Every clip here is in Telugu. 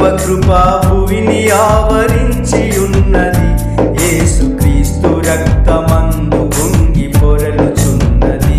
కృప భువిని ఆవరించి ఉన్నది యేసుక్రీస్తు రక్తమందు పొంగి పొరలుచున్నది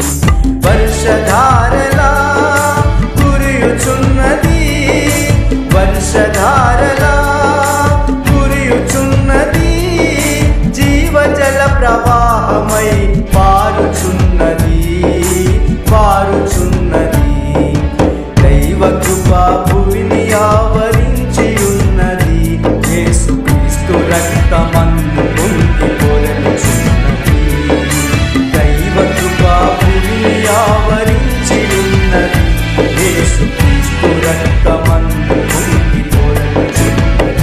వర్షధారలా కురియుచున్నది వర్షధారలా కురియుచున్నది జీవజల ప్రవాహమై పారుచున్నది పారుచున్నది దైవ కృప భూమిని ఆవరించి ఉన్నది యేసుక్రీస్తు రక్తమందు పొంగి పొరలుచున్నది దైవ కృప భూమిని ఆవరించి ఉన్నది యేసుక్రీస్తు రక్తమందు పొంగి పొరలుచున్నది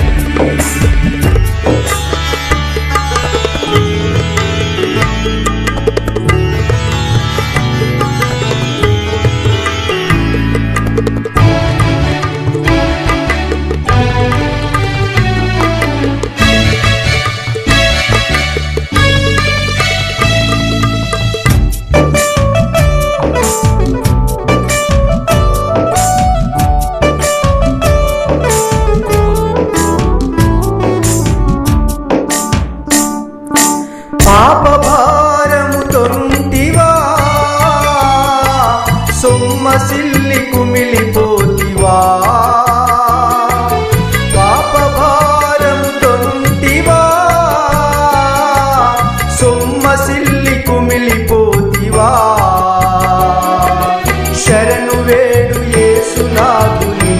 పాప భారము తొంటివా సొమ్మసిల్లి కుమిలిపోతివా పాప భారము తొంటివా సొమ్మసిల్లి కుమిలిపోతివా శరణు వేడు యేసునాథుని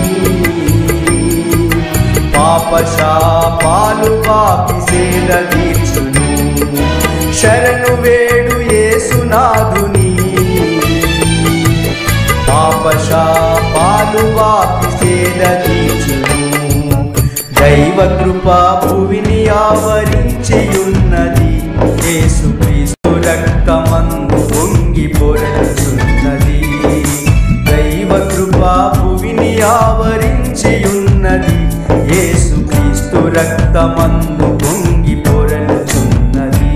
పాప శాపాలు పాపి సేద తీర్చును శరణు వేడు యేసునాథుని పాప శాపాలు పాపి సేద తీర్చును దైవ కృప భువిని ఆవరించి ఉన్నది యేసుక్రీస్తు రక్తమందు పొంగి పొరలుచున్నది దైవ కృప భువిని ఆవరించి ఉన్నది యేసుక్రీస్తు రక్తమందు పొంగి పొరలుచున్నది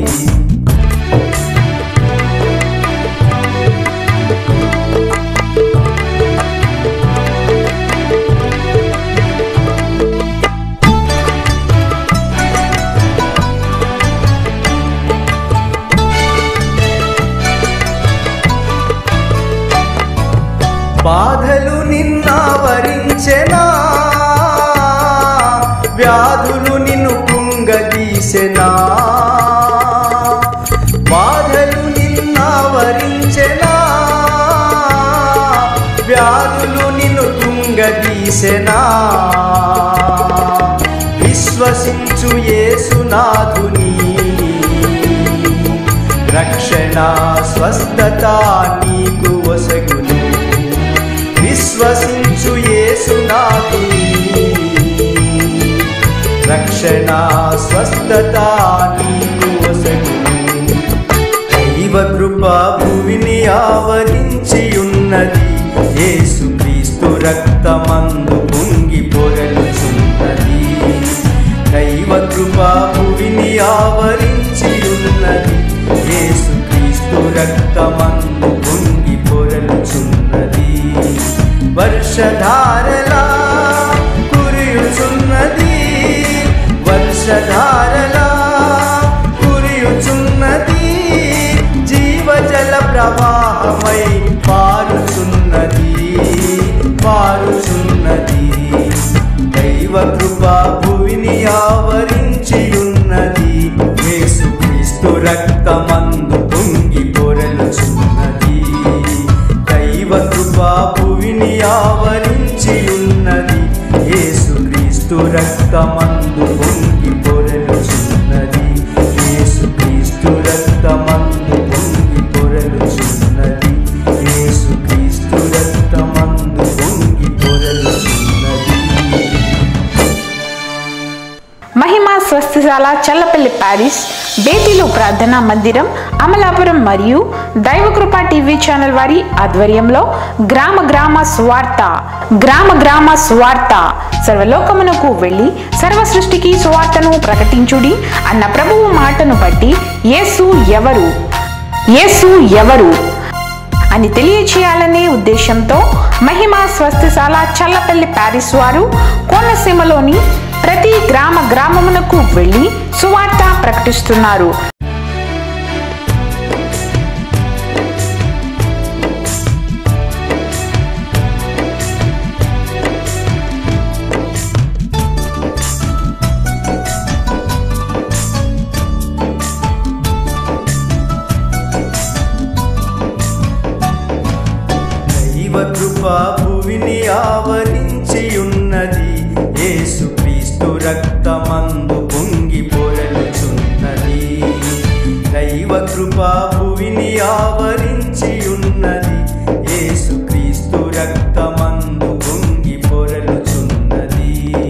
బాధలు నిన్నావరించెనా వ్యాధులు నిన్ను కుంగదీసెనా బాధలు నిన్నావరించెనా వ్యాధులు నిన్ను కుంగదీసెనా విశ్వసించు యేసునాథుని రక్షణ స్వస్థత నీకు వసగును విశ్వసించు యేసునాథుని రక్షణ స్వస్థత నీకు వసగును దైవ కృప భూమిని ఆవరించి ఉన్నది యేసుక్రీస్తు రక్తమందు పొంగి పొరలుచున్నది దైవ కృప భూమిని ఆవరించి ఉన్నది యేసుక్రీస్తు రక్తమందు పొంగి పొరలుచున్నది వర్షధారలా కురియుచున్నది వర్షధారలా కురియుచున్నది జీవజల ప్రవాహమై పారుచున్నది పారుచున్నది దైవ కృప భూమిని ఆవరించి ఉన్నది యేసుక్రీస్తు రక్తమందు పొంగి పొరలుచున్నది దైవ కృప భూమిని ఆవరించి ఉన్నది యేసుక్రీస్తు రక్తమందు పొంగి పొరలుచున్నది యేసుక్రీస్తు రక్తమందు పొంగి పొరలుచున్నది యేసుక్రీస్తు రక్తమందు పొంగి పొరలుచున్నది మహిమా స్వస్థశాల చల్లపల్లి ప్యారిస్ బేతిలో ప్రార్థనా మందిరం అమలాపురం మరియు దైవకృప టీవీ ఛానల్ వారి ఆధ్వర్యంలో గ్రామ గ్రామ స్వార్థ గ్రామ గ్రామ స్వార్థ సర్వలోకమునకు వెళ్ళి సర్వ సృష్టికి సువార్తను ప్రకటించుడి అన్న ప్రభువు మాటను బట్టి యేసు ఎవరు యేసు ఎవరు అని తెలియచేయాలనే ఉద్దేశంతో మహిమా స్వస్థశాల చల్లపల్లి ప్యారిస్ వారు కోనసీమలోని ప్రతి గ్రామ గ్రామమునకు వెళ్లి సువార్త ప్రకటిస్తున్నారు దైవ కృప భువిని ఆవరించి ఉన్నది యేసు క్రీస్తు రక్తమందు పొంగి పొరలుచున్నది దైవ కృప భువిని ఆవరించి ఉన్నది యేసు క్రీస్తు రక్తమందు పొంగి పొరలుచున్నది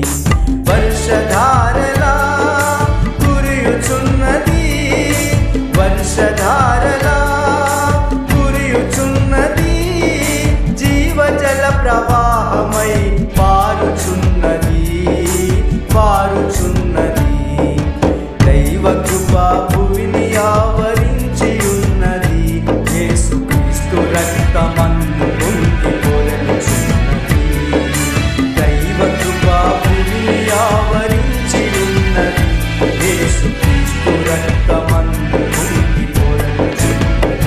వర్షధారలా కురియుచున్నది వర్షధారలా కురియుచున్నది జీవజల ప్రవాహమై పారుచున్నది పారుచున్నది దైవ కృప భువిని ఆవరించి ఉన్నది యేసు క్రీస్తు రక్తమందు పొంగి పొరలుచున్నది దైవ కృప భువిని ఆవరించి ఉన్నది యేసు క్రీస్తు రక్తమందు పొంగి పొరలుచున్నది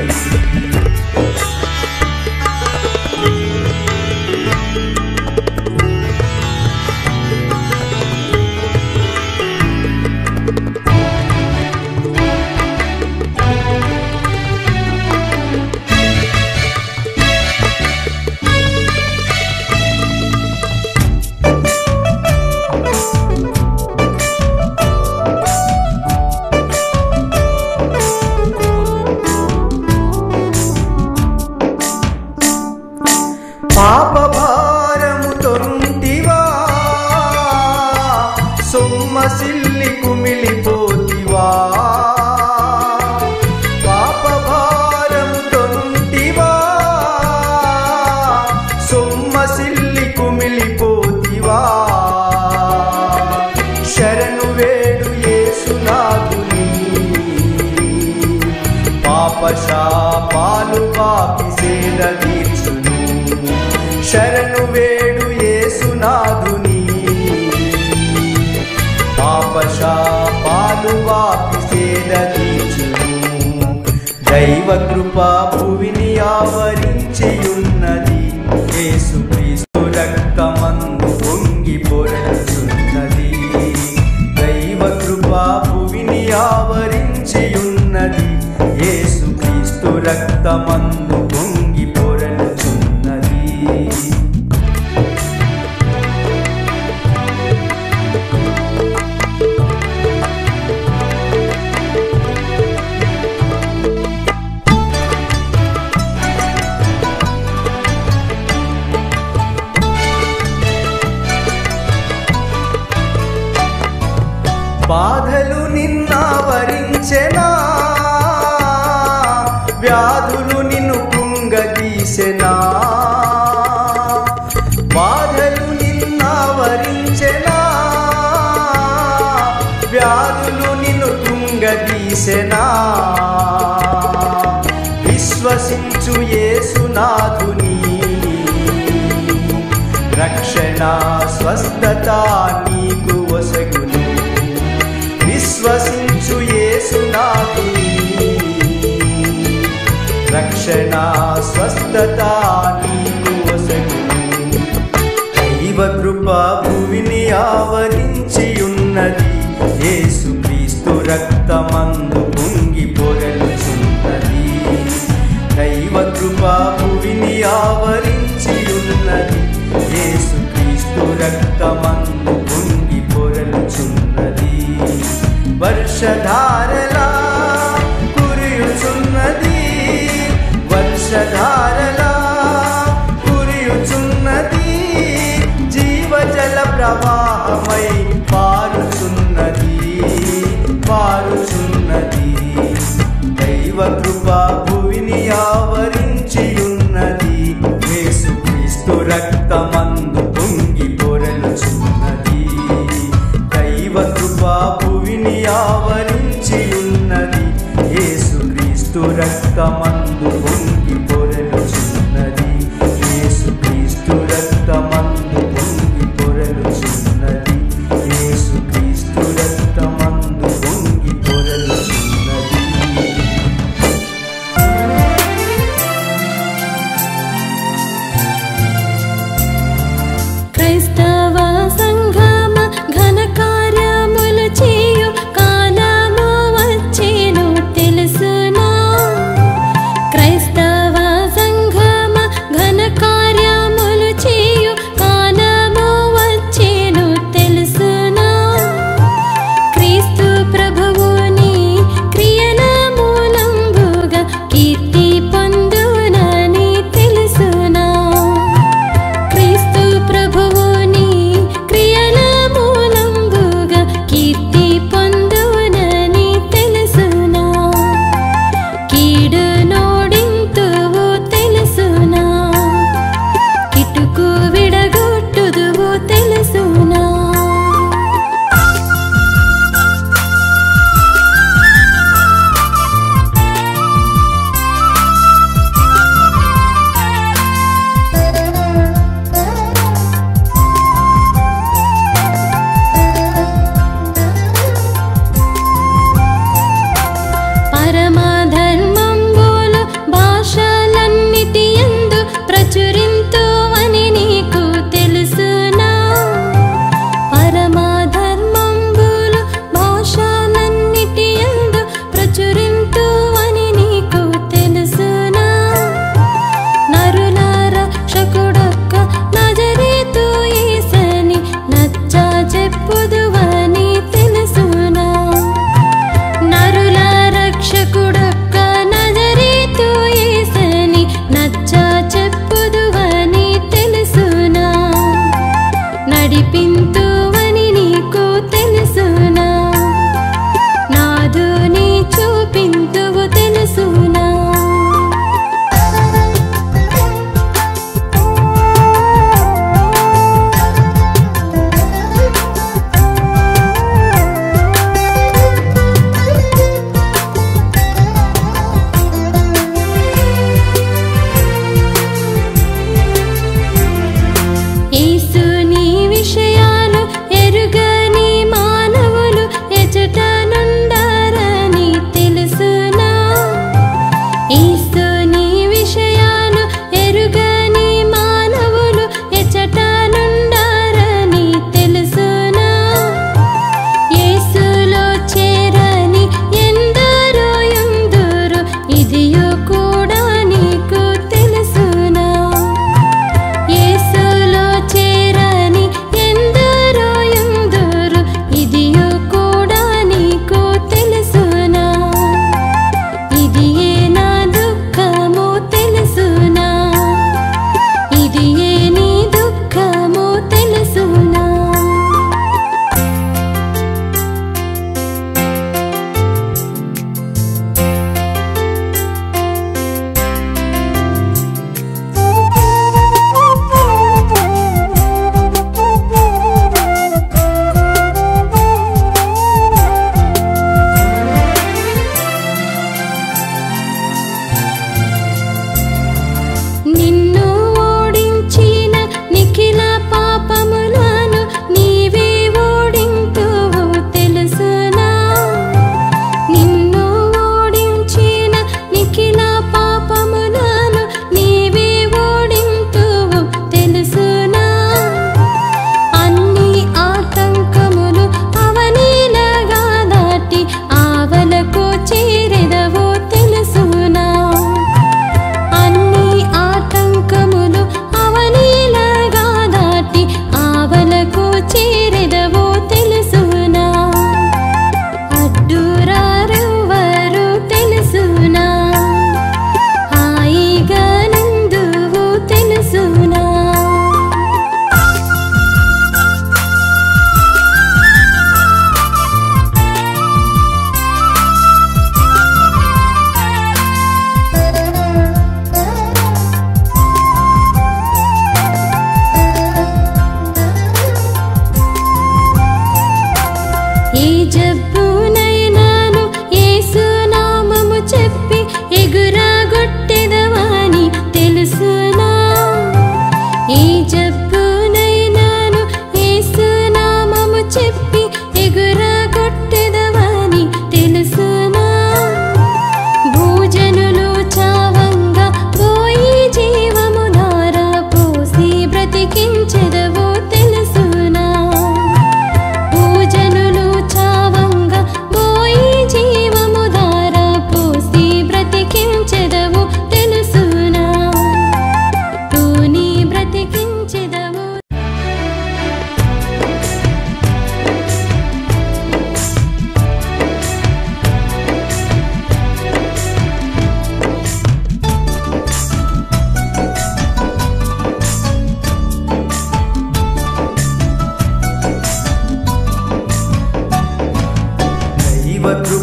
పాప భారము తొంటివా సొమ్మసిల్లి కుమిలిపోతివా పాప భారము తొంటివా సొమ్మసిల్లి కుమిలిపోతివా శరణు వేడు యేసునాథుని పాప శాపాలు పాపి సేద తీర్చును శరణు వేడు యేసునాథుని పాప శాపాలు పాపి సేద తీర్చును దైవ కృప భువిని ఆవరించి ఉన్నది యేసు క్రీస్తు రక్తమందు పొంగి పొరచున్నది దైవ కృప భువిని ఆవరించి ఉన్నది యేసు క్రీస్తు రక్తమందు పొంగి పొరచున్నది బాధలు నిన్నావరించెనా వ్యాధులు నిన్ను కుంగదీసెనా బాధలు నిన్నావరించెనా వ్యాధులు నిన్ను కుంగదీసెనా విశ్వసించు యేసునాథుని రక్షణ స్వస్థత నీకు వసగును విశ్వసించు యేసునాథుని రక్షణ స్వస్థత నీకు వసగును దైవ కృప భువిని ఆవరించి ఉన్నది యేసు క్రీస్తు రక్తమందు పొంగి పొరలుచున్నది దైవ కృప భువిని ఆవరించి ఉన్నది యేసు క్రీస్తు రక్తమందు పొంగి పొరలుచున్నది వర్షధారలా కురియుచున్నది వర్షధారలా కురియుచున్నది జీవజల ప్రవాహమై పారుచున్నది పారుచున్నది దైవ కృప భువిని ఆవరించి ఉన్నది యేసు క్రీస్తు రక్తమందు పొంగి పొరలుచున్నది దైవ కృప భువిని ఆవరించి ఉన్నది యేసు క్రీస్తు రక్తమందు పొంగి పొరలుచున్నది రక్తమందు పొంగి పొరలుచున్నది యేసుక్రీస్తు రక్తమందు పొంగి పొరలుచున్నది క్రైస్తవ సంఘమ ఘన కార్యములు చేయు కాలము వచ్చేను తెలుసునా క్రైస్తవ సంఘమ ఘన కార్యములు చేయు కాలము వచ్చేను తెలుసునా క్రీస్తు ప్రభువుని క్రియల మూలంబుగా కీర్తి పొందునని తెలుసునా క్రీస్తు ప్రభువుని క్రియల మూలంబుగా కీర్తి పొందునని తెలుసునా కీడు నోడింతువు తెలుసునా కిటుకు విడగొట్టుదువు తెలుసునా పరమధర్మంబులు భాషలన్నిటి యందు ప్రచురింతువని నీకు తెలుసునా పరమధర్మంబులు భాషలన్నిటి యందు ప్రచురింతువని నీకు తెలుసునా నరుల రక్షకుడొక్క నజరేతు యేసని నచ్చ చెప్పుదువని తెలుసునా నరుల రక్షకుడొక్క నజరేతు యేసని నచ్చ చెప్పుదువని తెలుసునా నడిపింతువని నీకు తెలుసునా నాదుని చూపింతువు తెలుసునా యేసు నీ విషయ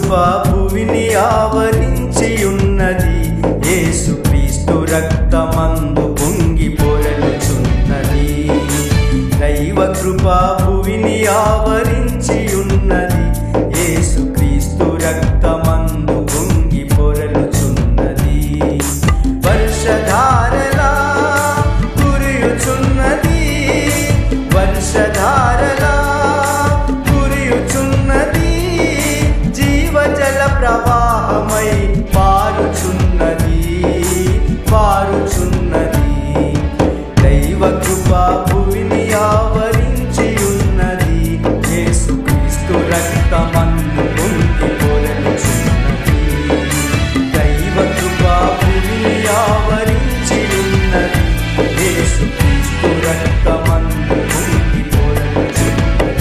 కృప భువిని ఆవరించి ఉన్నది యేసుక్రీస్తు రక్తమందు పొంగి పొరలుచున్నది దైవ కృప భువిని ఆవరించి ఉన్నది యేసుక్రీస్తు రక్తమందు పొంగి పొరలుచున్నది వర్షధారలా కురియుచున్నది వర్షధారలా కురియుచున్నది జీవజల ప్రవాహమై పారుచున్నది పారుచున్నది దైవ కృప భువిని ఆవరించి ఉన్నది యేసుక్రీస్తు రక్తమందు పొంగి పొరలుచున్నది దైవ కృప భువిని ఆవరించి ఉన్నది యేసుక్రీస్తు రక్తమందు పొంగి పొరలుచున్నది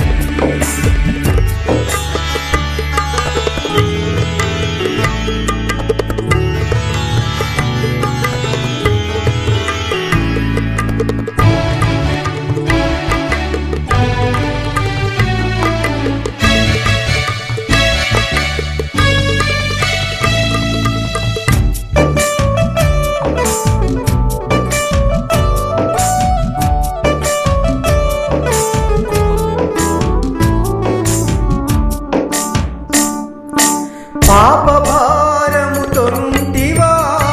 పాప భారముతో నుండివా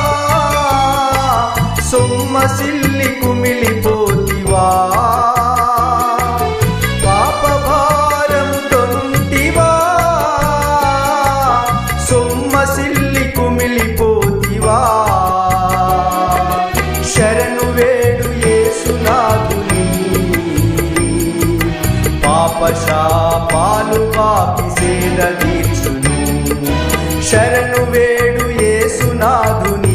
సొమ్మసిల్లి కుమిలిపోతివా పాప భారముతో నుండివా సొమ్మసిల్లి కుమిలిపోతివా శరణు వేడు యేసునాథుని పాప శాపాలు పాపి సేద తీర్చును శరణు వేడు యేసునాథుని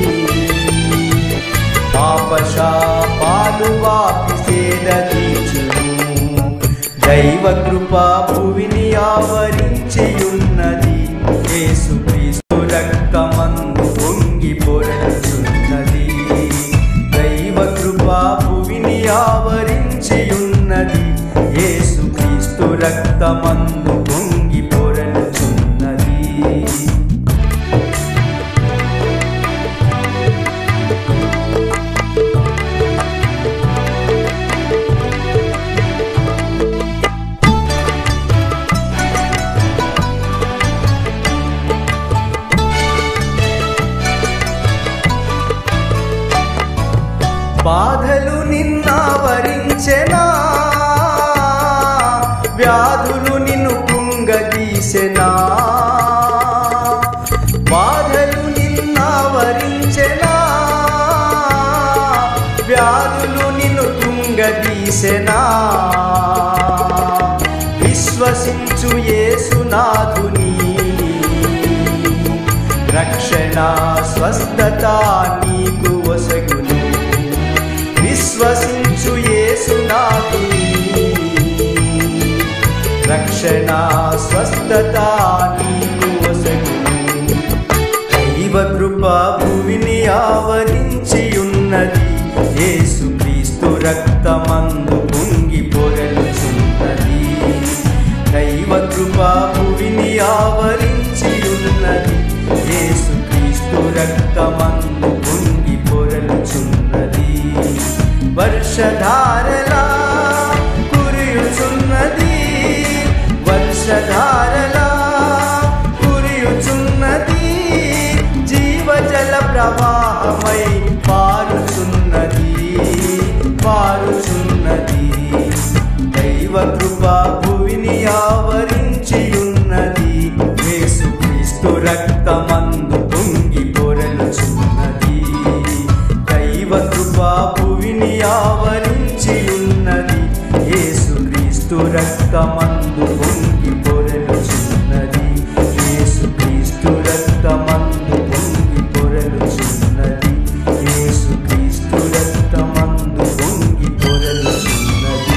పాప శాపాలు పాపి సేద తీర్చును దైవ కృప భువిని ఆవరించి ఉన్నది యేసుక్రీస్తు రక్తమందు పొంగి పొరచున్నది దైవ కృప భువిని ఆవరించి ఉన్నది యేసుక్రీస్తు రక్తమందు పొంగి పొరలుచున్నది బాధలు నిన్నావరించెనా వ్యాధులు నిన్ను కుంగదీసెనా బాధలు నిన్నావరించెనా వ్యాధులు నిన్ను కుంగదీసెనా విశ్వసించు యేసునాథుని రక్షణ స్వస్థత నీకు వసగును విశ్వసించు యేసునాథుని రక్షణ స్వస్థత నీకు వసగును దైవ కృప భువిని ఆవరించి ఉన్నది యేసుక్రీస్తు రక్తమందు పొంగి పొరలుచున్నది దైవ కృప భువిని ఆవరించి ఉన్నది యేసుక్రీస్తు రక్తమందు పొంగి పొరలుచున్నది వర్షధారలా కురియుచున్నది వర్షధారలా కురియుచున్నది జీవజల ప్రవాహమై పారుచున్నది పారుచున్నది దైవ కృప భువిని ఆవరించి ఉన్నది యేసుక్రీస్తు రక్తమందు పొంగి పొరలుచున్నది దైవ కృప భువిని ఆవరించి ఉన్నది యేసుక్రీస్తు రక్తమందు పొంగి పొరలుచున్నది యేసుక్రీస్తు రక్తమందు పొంగి పొరలుచున్నది యేసుక్రీస్తు రక్తమందు పొంగి పొరలుచున్నది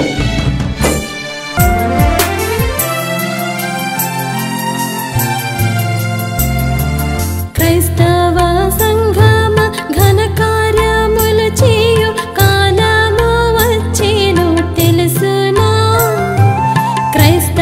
క్రైస్తవ సంఘమ ఘన కార్యములు చేయు కాలము వచ్చేను తెలుసునా క్రైస్తవ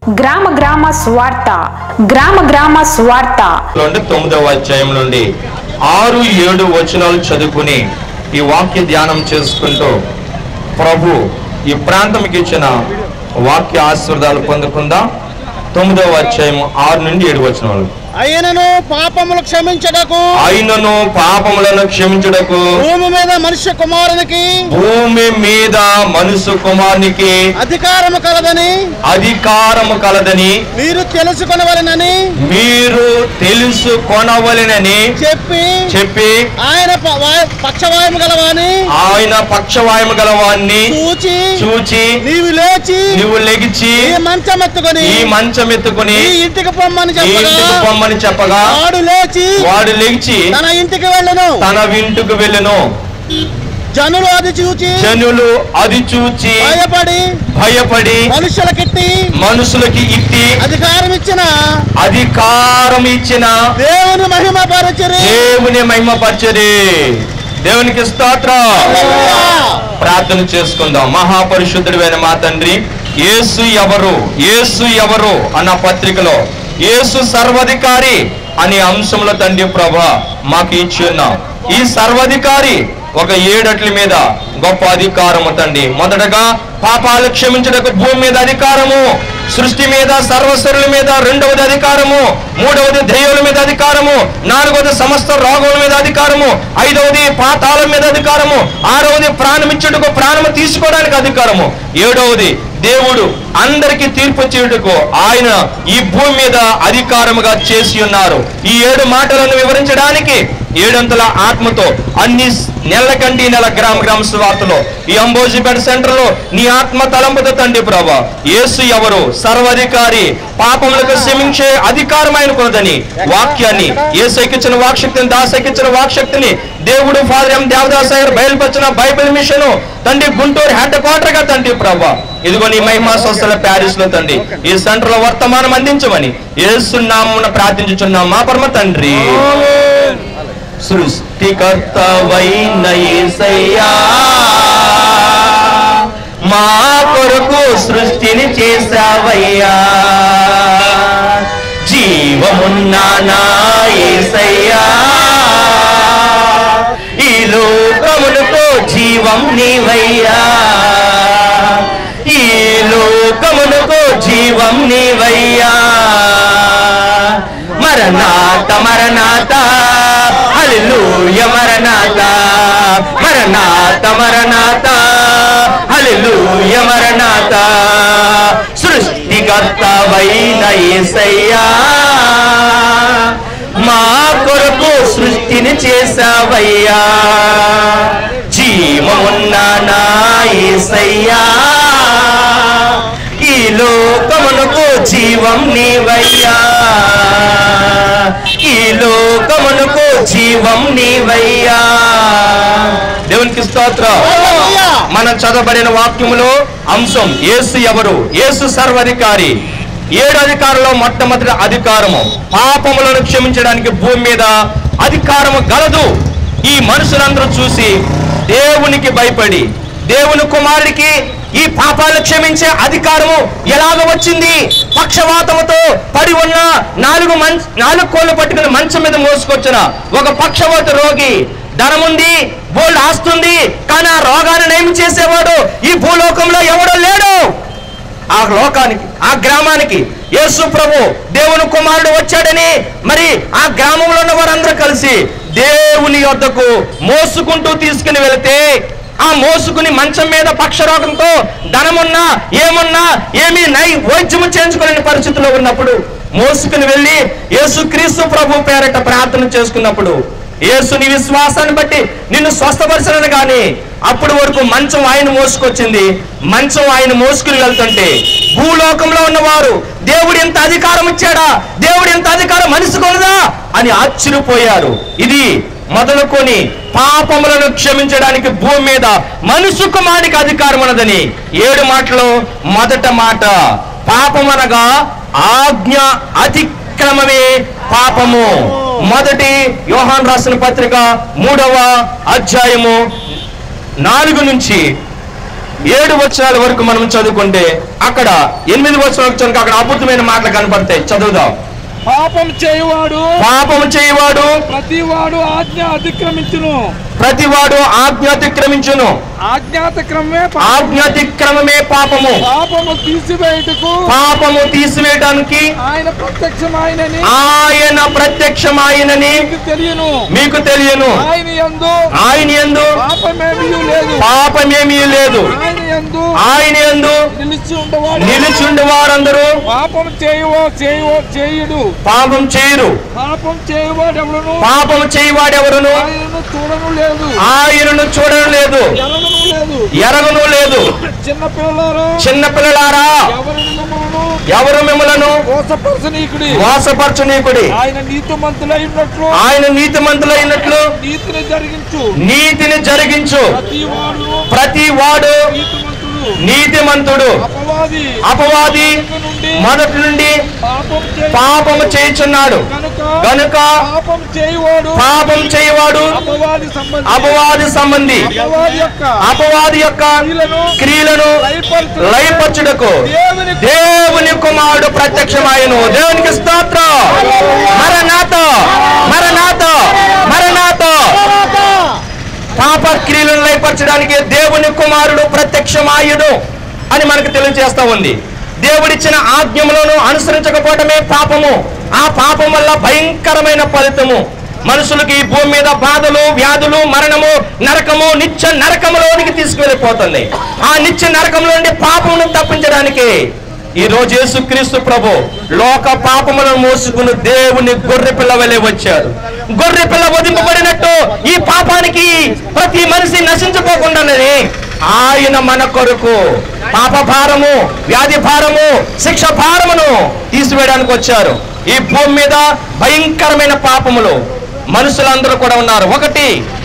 గ్రామ గ్రామ స్వార్థ గ్రామ గ్రామ స్వార్థ నుండి తొమ్మిదవ అధ్యాయం నుండి ఆరు ఏడు వచనాలు చదువుకుని ఈ వాక్య ధ్యానం చేసుకుంటూ ప్రభు ఈ ప్రాంతంకి ఇచ్చిన వాక్య ఆశీర్వాదాలు పొందుకుందాం తొమ్మిదవ అధ్యాయం ఆరు నుండి ఏడు వచనాలు అయినను పాపములు క్షమించటకు అయినను పాపములను క్షమించుటకు భూమి మీద మనుష్య కుమారునికి భూమి మీద మనుసు కుమారునికి అధికారము కలదని అధికారము కలదని మీరు తెలుసుకొనవలెనని మీరు తెలుసుకొనవలెనని చెప్పి చెప్పి ఆయన ప- వా- పక్షవాయము గలవాని ఆయన పక్షవాయము గలవాన్ని చూచి చూచి నీవు లేచి నువ్వు లెగిచి ఈ మంచం ఎత్తుకొని ఈ మంచం ఎత్తుకుని ఈ ఇంటికి పొమ్మని ఈ ఇంటికి చెప్పగా పొమ్మని చెప్పగా వాడు లేచి వాడు లేచి తన ఇంటికి వెళ్ళను తన వింటుకు వెళ్ళెను జనులు అది చూచి జనులు అది చూచి భయపడి భయపడి మనుషులకిట్టి మనుషులకి ఇట్టి అధికారం ఇచ్చిన అధికారం ఇచ్చిన దేవుని మహిమ పరచరి దేవుని మహిమపరచది దేవునికి స్తోత్రం ప్రార్థన చేసుకుందాం మహాపరిశుద్ధుడైన మా తండ్రి యేసు ఎవరు యేసు ఎవరు అన్న పత్రికలో యేసు సర్వాధికారి అనే అంశంలో తండ్రి ప్రభ మాకు ఇచ్చి ఉన్నాం ఈ సర్వాధికారి ఒక ఏడట్ల మీద గొప్ప అధికారము తండ్రి మొదటగా పాపాలు క్షమించడానికి భూమి మీద అధికారము సృష్టి మీద సర్వస్వరుల మీద రెండవది అధికారము మూడవది దెయ్యాల మీద అధికారము నాలుగవది సమస్త రోగముల మీద అధికారము ఐదవది పాతాళం మీద అధికారము ఆరవది ప్రాణమిచ్చుటకు ప్రాణము తీసుకోవడానికి అధికారము ఏడవది దేవుడు అందరికి తీర్పు చేయుటకు ఆయన ఈ భూమి మీద అధికారముగా చేసి ఉన్నారు ఈ ఏడు మాటలను వివరించడానికి ఏడంతల ఆత్మతో అన్ని నెలల కంటి నెల గ్రామ గ్రామ స్వార్తలో ఈ అంబోజిపేట సెంటర్ లో నీ ఆత్మ తలంపుతో తండ్రి ప్రభా యేసు ఎవరు సర్వాధికారి పాపములకు క్షమించే అధికారం ఆయన కొనదని వాక్యాన్ని ఏసైకిచ్చిన వాక్శక్తిని దాసైకిచ్చిన వాక్శక్తిని దేవుడు ఫాదర్ ఎం దేవదాస్ గారు బయలుపరిచిన బైబిల్ మిషన్ తండ్రి గుంటూరు హెడ్ క్వార్టర్ గా తండ్రి ప్రభా ఇదిగో నీ మహిమా సంస్థల ప్యారిస్ లో తండ్రి ఈ సెంటర్ లో వర్తమానం అందించమని ఏసునామున ప్రార్థించుచున్నాం మా పరమ తండ్రి సృష్టికర్తవైన యేసయ్యా మా కొరకు సృష్టిని చేసావయ్యా జీవమున్న నా యేసయ్యా ఈ లోకమునకు జీవం నీవయ్యా ఈ లోకమునకు జీవం నీవయ్యా మరణాత మరణాత హల్లెలూయ మరణాత మరణాత మరణాత హల్లెలూయ మరణాత సృష్టికర్తవైన యేసయ్యా మా కొరకు సృష్టిని చేసావయ్యా జీవమున్న నా యేసయ్యా ఈ లోకమునకు జీవం నీవయ్యా ఈ లోకమునకు జీవం నీవయ్యా దేవునికి స్తోత్రం హల్లెలూయా. మనం చదవబడిన వాక్యములో అంశం యేసు ఎవరు యేసు సర్వాధికారి ఏడు అధికారంలో మొట్టమొదటి అధికారము పాపములను క్షమించడానికి భూమి మీద అధికారము గలదు ఈ మనుషులందరూ చూసి దేవునికి భయపడి దేవుని కుమారుడికి ఈ పాపాలు క్షమించే అధికారము ఎలాగ వచ్చింది పక్షవాతముతో పడి ఉన్న నాలుగు మంచ్ నాలుగు కోళ్ళు పట్టుకుని మంచం మీద మోసుకొచ్చిన ఒక పక్షవాత రోగి ధనముంది బోల్డ్ ఆస్తుంది కానీ ఆ రోగాన్ని నయం చేసేవాడు ఈ భూలోకంలో ఎవడో లేడు ఆ లోకానికి ఆ గ్రామానికి యేసు ప్రభు దేవుని కుమారుడు వచ్చాడని మరి ఆ గ్రామంలో ఉన్న వారందరూ కలిసి దేవుని యొద్దకు మోసుకుంటూ తీసుకుని వెళితే ఆ మోసుకుని మంచం మీద పక్షరోగంతో ధనమున్నా ఏమున్నా ఏమీ నై వైద్యము చేయించుకోలేని పరిస్థితిలో ఉన్నప్పుడు మోసుకుని వెళ్ళి యేసు క్రీస్తు ప్రభు పేరట ప్రార్థన చేసుకున్నప్పుడు యేసు నీ విశ్వాసాన్ని బట్టి నిన్ను స్వస్థపరచను కానీ అప్పటి వరకు మంచం ఆయన మోసుకొచ్చింది మంచం ఆయన మోసుకుని వెళ్తుంటే భూలోకంలో ఉన్నవారు దేవుడు ఎంత అధికారం ఇచ్చాడా దేవుడు ఎంత అధికారం మనిషి కొనదా అని ఆశ్చర్యపోయారు ఇది మొదలుకొని పాపములను క్షమించడానికి భూమి మీద మనుషు కుమారునికి అధికారం ఉన్నదని ఏడు మాటలు మొదట మాట పాపమనగా ఆజ్ఞ అతిక్రమమే పాపము మొదటి యోహాన్ రాసిన పత్రిక మూడవ అధ్యాయము నాలుగు నుంచి ఏడు వచనాల వరకు మనం చదువుకుంటే అక్కడ ఎనిమిది వచనాలకు చదువుకు అక్కడ అద్భుతమైన మాటలు కనపడతాయి చదువుదాం పాపం చేయువాడు పాపము చేయవాడు ప్రతివాడు ఆజ్ఞ అతిక్రమించును ప్రతివాడు ఆజ్ఞ అతిక్రమించును ఆజ్ఞాతక్రమే ఆజ్ఞాతిక్రమమే పాపము పాపము తీసివేయుటకు పాపము తీసివేయడానికి ఆయన ప్రత్యక్షమైనని ఆయన ప్రత్యక్షమాయనని మీకు తెలియను మీకు తెలియను ఆయన యందు ఆయన యందు పాపమేమీ లేదు పాపమేమీ లేదు ఆయన యందు ఆయన యందు నిలిచి ఉండవాడు నిలిచుండి వారందరూ పాపం చేయువో చేయువో చేయుడు పాపం చేయరు పాపం చేయువాడెవడును పాపము చేయవాడెవరును ఆయనను చూడను లేదు ఆయనను చూడడం లేదు ఎరగను లేదు ఎరగను లేదు చిన్న పిల్లలు చిన్న పిల్లలారా ఎవరిని మిమ్మల్ని ఎవరు మిమ్మలను మోసపరచనీకుడి మోసపరచునీకుడి ఆయన నీతిమంతులై ఉన్నట్లు ఆయన నీతిమంతులైనట్లు నీతిని జరిగించు నీతిని జరిగించు ప్రతి వాడు ప్రతి వాడు నీతిమంతుడు నీతిమంతుడు అపవాది అపవాది నుండి మొదటి నుండి పాపం చేయ పాపము చేయుచున్నాడు కనుక గనుక పాపం చేయువాడు పాపం చేయవాడు అపవాది సంబంధి అపవాది సంబంధి అపవాది యొక్క అపవాది యొక్క క్రియలను లయపరచు లయపరచుటకు దేవుని దేవుని కుమారుడు ప్రత్యక్షమాయను దేవునికి స్తోత్రం మరనాథ మరనాథ మరనాథ పాప క్రియలను లయపరచడానికి దేవుని కుమారుడు ప్రత్యక్షమాయుడు అని మనకు తెలియజేస్తా ఉంది దేవుడిచ్చిన ఆజ్ఞములను అనుసరించకపోవటమే పాపము ఆ పాపం వల్ల భయంకరమైన ఫలితము మనుషులకి ఈ భూమి మీద బాధలు వ్యాధులు మరణము నరకము నిత్య నరకములోనికి తీసుకువెళ్ళిపోతుంది ఆ నిత్య నరకంలో నుండి పాపమును తప్పించడానికి ఈ రోజు యేసుక్రీస్తు ప్రభు లోక పాపములను మోసుకుని దేవుని గొర్రె పిల్ల వలె వచ్చారు గొర్రె పిల్ల వదింపబడినట్టు ఈ పాపానికి ప్రతి మనిషి నశించిపోకుండానే ఆయన మన కొరకు పాప భారము వ్యాధి భారము శిక్ష భారమును తీసివేయడానికి వచ్చారు ఈ భూమి మీద భయంకరమైన పాపములు మనుషులందరూ కూడా ఉన్నారు ఒకటి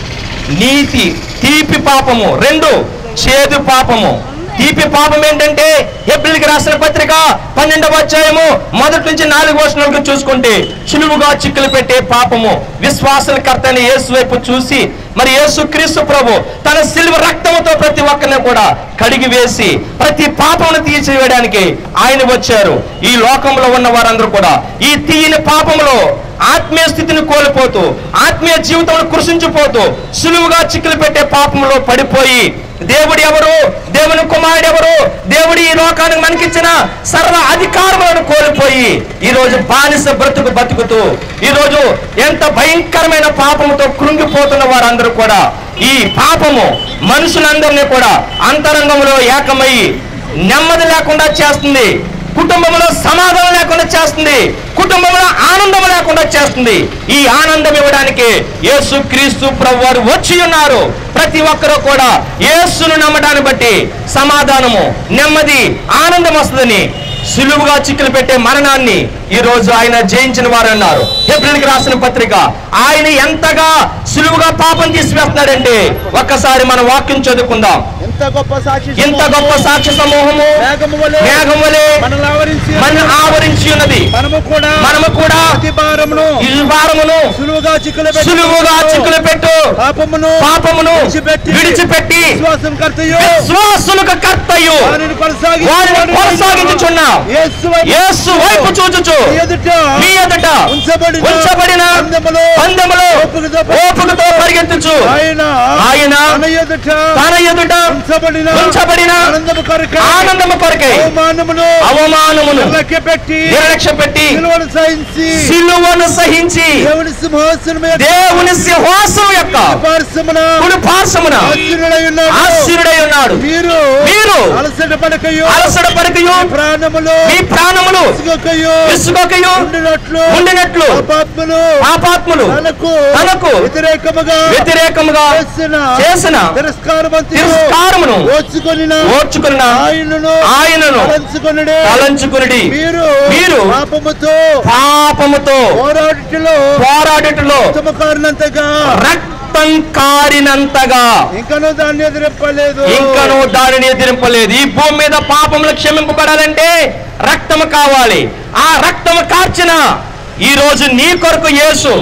నీతి తీపి పాపము రెండు చేదు పాపము తీపి పాపం ఏంటంటే ఏప్రిల్కి రాసిన పత్రిక పన్నెండవ అధ్యాయము మొదటి నుంచి నాలుగు వర్షాలకు చూసుకుంటే సులువుగా చిక్కులు పెట్టే పాపము విశ్వాసుల కర్తని యేసు వైపు చూసి మరి యేసు క్రీస్తు ప్రభు తన సిల్వ రక్తముతో ప్రతి ఒక్కరిని కూడా కడిగి వేసి ప్రతి పాపమును తీసివేయడానికి ఆయన వచ్చారు ఈ లోకంలో ఉన్న వారందరూ కూడా ఈ తీయని పాపములో ఆత్మీయ స్థితిని కోల్పోతూ ఆత్మీయ జీవితంలో కృషించిపోతూ సులువుగా చిక్కులు పెట్టే పాపంలో పడిపోయి దేవుడు ఎవరు దేవుని కుమారుడు ఎవరు దేవుడు ఈ లోకానికి మనకిచ్చిన సర్వ అధికారములను కోల్పోయి ఈ రోజు బానిస బ్రతుకు బతుకుతూ ఈ రోజు ఎంత భయంకరమైన పాపముతో కృంగిపోతున్న వారందరూ కూడా ఈ పాపము మనుషులందరినీ కూడా అంతరంగంలో ఏకమయ్యి నెమ్మది లేకుండా చేస్తుంది కుటుంబంలో సమాధానం లేకుండా చేస్తుంది కుటుంబంలో ఆనందం లేకుండా చేస్తుంది ఈ ఆనందం ఇవ్వడానికి యేసు క్రీస్తు ప్రభు వారు వచ్చి ఉన్నారు ప్రతి ఒక్కరూ కూడా యేసును నమ్మడాన్ని బట్టి సమాధానము నెమ్మది ఆనందం వస్తుందని సులువుగా చిక్కులు పెట్టే మరణాన్ని ఈ రోజు ఆయన జయించిన వారు అన్నారు ఏప్రిల్కి రాసిన పత్రిక ఆయన ఎంతగా సులువుగా పాపం తీసివేస్తున్నాడంటే ఒక్కసారి మన వాక్యం చదువుకుందాం ఎంత గొప్ప సాక్షి ఇంత గొప్ప సాక్ష్య సమూహము మేఘము వలె మేఘం వలె మనల్ని ఆవరించి మన ఆవరించి ఉన్నది మనము కూడా మనము కూడా ప్రతి భారమును ఈ వారమును సులువుగా చిక్కులు పెట్టి సులువుగా చిక్కులు పెట్టు పాపమును పాపమును విడిచిపెట్టి విడిచిపెట్టి విశ్వాసం కర్తయు విశ్వాసులకు కర్తయ్యు వారిని కొనసాగి వారిని కొనసాగించుచున్నాం యేసు వైపు యేసు వైపు చూచుచు నీ ఎదుట మీ ఎదుట ఉంచబడిన ఉంచబడిన పందెములో పందెములో ఓపికతో ఓపికతో పరిగెత్తుచు ఆయన ఆయన తన ఎదుట తన ఎదుట ఉంచబడిన ఉంచబడిన ఆనందము కొరకై ఆనందము కొరకై అవమానమును అవమానమును లెక్క పెట్టి నిర్లక్ష్య పెట్టి సిలువను సహించి సిలువను సహించి దేవుని సింహాసనం యొక్క దేవుని సింహాసనం యొక్క పార్శ్వమున కుడి పార్శ్వమున ఆశీనుడై ఉన్నాడు ఆశీనుడై ఉన్నాడు మీరు మీరు అలసట పడకయు అలసడ పరకయు ప్రాణములు మీ ప్రాణములు విసుగకయు విసుగకయు ఉండినట్లు ఉండినట్లు పాపాత్ములు పాపాత్ములు తనకు తనకు వ్యతిరేకముగా వ్యతిరేకముగా చేసిన చేసిన తిరస్కారవంతులు తిరస్కారమును ఓర్చుకొనిన ఓర్చుకున్న ఆయనను ఆయనను తలంచుకొనుడే తలంచుకుని మీరు మీరు పాపముతో పాపముతో పోరాడుటలో పోరాడుటలో ఉత్తమ కారణంతగా రక్తం కారినంతగా ఇంకనూ దాన్ని ఎదురెప్పలేదు ఇంకను దానిని ఎదిరింపలేదు ఈ భూమి మీద పాపములు క్షమింపబడాలంటే రక్తము కావాలి ఆ రక్తము కార్చిన ఈ రోజు నీ కొరకు యేసు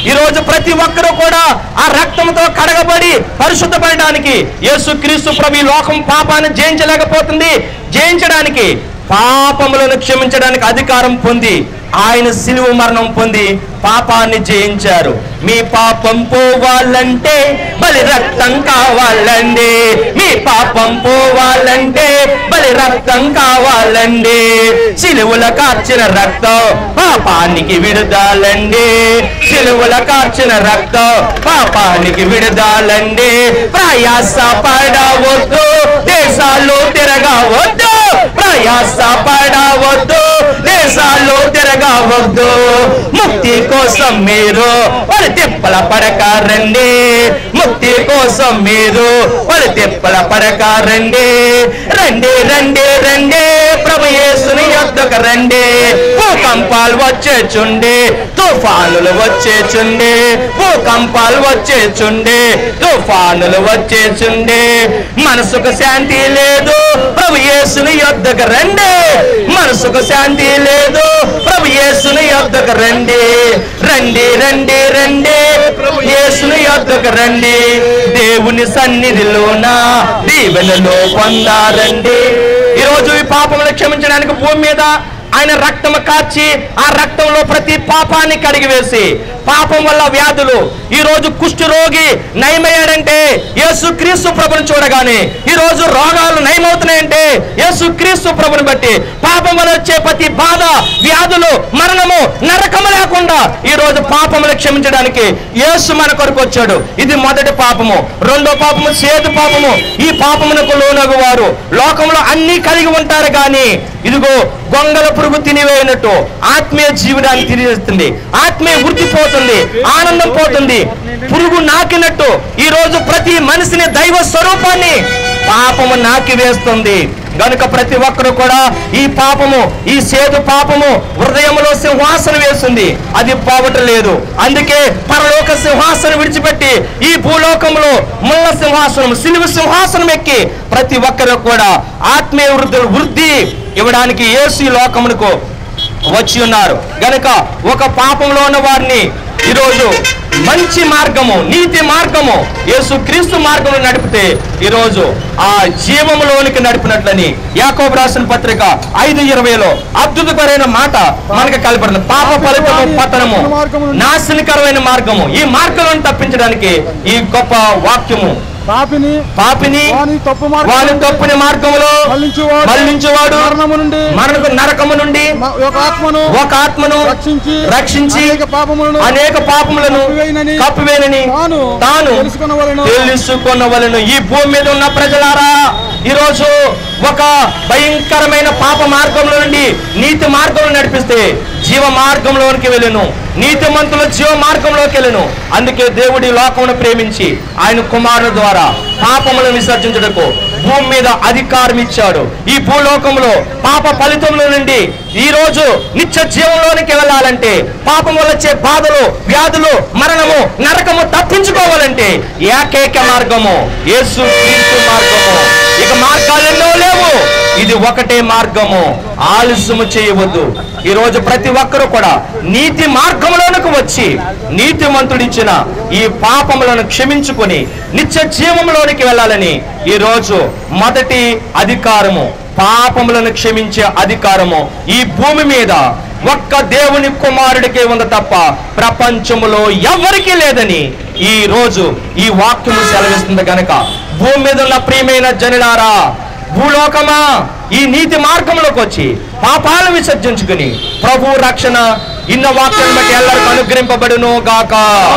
ఈ రోజు ప్రతి ఒక్కరూ కూడా ఆ రక్తంతో కడగబడి పరిశుద్ధపడడానికి యేసు క్రీస్తు ప్రభు ఈ లోకం పాపాన్ని జయించలేకపోతుంది జయించడానికి పాపములను క్షమించడానికి అధికారం పొంది ఆయన సిలువ మరణం పొంది పాపాన్ని జయించారు మీ పాపం పోవాలంటే బలి రక్తం కావాలండి మీ పాపం పోవాలంటే బలి రక్తం కావాలండి సిలువల కార్చిన రక్తం పాపానికి విడుదలండి సిలువల కార్చిన రక్తం పాపానికి విడుదలండి ప్రయాస పడవద్దు దేశాలు తిరగవద్దు ప్రయాస పడవద్దు దేశాలు తిరగవద్దు ముక్తి కోసం మీరు వాళ్ళ తిప్పల పడక రండి ముక్తి కోసం మీరు వాళ్ళ తిప్పల పడక రండి రండి రండి రండి ప్రభు యేసుని యొద్దకు రండి భూకంపాలు వచ్చేచుండి తుఫానులు వచ్చేచుండి భూకంపాలు వచ్చేచుండి తుఫానులు వచ్చేచుండి మనసుకు శాంతి లేదు ప్రభు యేసుని యొద్దకు రండి మనసుకు శాంతి లేదు ప్రభు యేసుని యొద్దకు రండి రండి రండి రండి ప్రభు యేసుని యొద్దకు రండి దేవుని సన్నిధిలోన దీవెనలో పొందారండి ఈరోజు ఈ పాపములు క్షమించడానికి భూమి మీద ఆయన రక్తము కాచి ఆ రక్తంలో ప్రతి పాపాన్ని కడిగివేసి పాపం వల్ల వ్యాధులు ఈ రోజు కుష్ఠ రోగి నయమయ్యాడంటే యేసు క్రీస్తు ప్రభుని చూడగానే ఈ రోజు రోగాలు నయమవుతున్నాయంటే యేసు క్రీస్తు ప్రభుని బట్టి పాపం వల్ల వచ్చే ప్రతి బాధ వ్యాధులు మరణము నరకము లేకుండా ఈ రోజు పాపములు క్షమించడానికి యేసు మన కొరకు వచ్చాడు ఇది మొదటి పాపము రెండో పాపము చేదు పాపము ఈ పాపమునకు లోనగు వారు లోకంలో అన్ని కలిగి ఉంటారు కానీ ఇదిగో గొంగల పురుగు తినివేయనట్టు ఆత్మీయ జీవితాన్ని తిరిగిస్తుంది ఆత్మీయ వృద్ధి పోతుంది ఆనందం పోతుంది పురుగు నాకినట్టు ఈ రోజు ప్రతి మనిషిని దైవ స్వరూపాన్ని పాపము నాకి వేస్తుంది గనుక ప్రతి ఒక్కరు కూడా ఈ పాపము ఈ సేతు పాపము హృదయంలో సింహాసనం వేస్తుంది అది పోవటం లేదు అందుకే పరలోక సింహాసనం విడిచిపెట్టి ఈ భూలోకంలో ముళ్ళ సింహాసనం సిలువ సింహాసనం ఎక్కి ప్రతి ఒక్కరు కూడా ఆత్మీయ వృద్ధి వృద్ధి ఇవ్వడానికి యేసు ఈ లోకమునకు వచ్చి ఉన్నారు గనుక ఒక పాపంలో ఉన్న వారిని ఈరోజు మంచి మార్గము నీతి మార్గము యేసు క్రీస్తు మార్గంలో నడిపితే ఈరోజు ఆ జీవములోనికి నడిపినట్లని యాకోబు రాసిన పత్రిక ఐదు ఇరవైలో అద్భుతకరమైన మాట మనకు కలపడింది పాప ఫలితము పతనము నాశనకరమైన మార్గము ఈ మార్గంలో తప్పించడానికి ఈ గొప్ప వాక్యము పాపిని పాపిని వాని తప్పు మార్గం వాని తప్పుని మార్గములో మళ్లించువాడు మళ్లించువాడు మరణము నుండి మనకు నరకము నుండి మ- ఒక ఆత్మను ఒక ఆత్మను రక్షించి రక్షించి అనేక పాపములను అనేక పాపములను కప్పివేయనని కప్పివేనని తాను తాను తెలుసుకొనవలెను. తెలుసుకొనవలను ఈ భూమి మీద ఉన్న ప్రజలారా ఈరోజు ఒక భయంకరమైన పాప మార్గంలో నుండి నీతి మార్గంలో నడిపిస్తే జీవ మార్గంలోనికి వెళ్ళను నీతిమంతుల జీవ మార్గంలోకి వెళ్ళను అందుకే దేవుడి లోకమును ప్రేమించి ఆయన కుమారుడు ద్వారా పాపములను విసర్జించుటకు భూమి మీద అధికారం ఇచ్చాడు ఈ భూలోకంలో పాప ఫలితంలో నుండి ఈ రోజు నిత్య జీవంలోనికి వెళ్ళాలంటే పాపం వల్ల వచ్చే బాధలు వ్యాధులు మరణము నరకము తప్పించుకోవాలంటే ఏకైక మార్గము యేసు క్రీస్తు మార్గము ఇక మార్గాలు ఎన్నో లేవు ఇది ఒకటే మార్గము ఆలస్యము చేయవద్దు ఈ రోజు ప్రతి ఒక్కరూ కూడా నీతి మార్గంలోనికి వచ్చి నీతిమంతుడిచ్చిన ఈ పాపములను క్షమించుకొని నిత్య జీవంలోనికి వెళ్ళాలని ఈ రోజు మొదటి అధికారము పాపములను క్షమించే అధికారము ఈ భూమి మీద ఒక్క దేవుని కుమారుడికే ఉంది తప్ప ప్రపంచములో ఎవరికీ లేదని ఈ రోజు ఈ వాక్యము సెలవిస్తుంది గనక భూమి మీద ఉన్న ప్రియమైన జనులారా భూలోకమా ఈ నీతి మార్గంలోకి వచ్చి పాపాలను విసర్జించుకుని ప్రభు రక్షణ ఇన్న వాక్యం బట్టి ಎಲ್ಲರಿಗೂ అనుగ్రహింపబడును గాక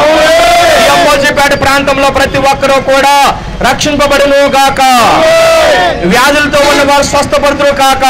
ఈ అంబోజీపేట ప్రాంతంలో ప్రతి ఒక్కరూ కూడా రక్షింపబడును గాక వ్యాధులతో ఉన్న వారు స్వస్థపడుతురు కాక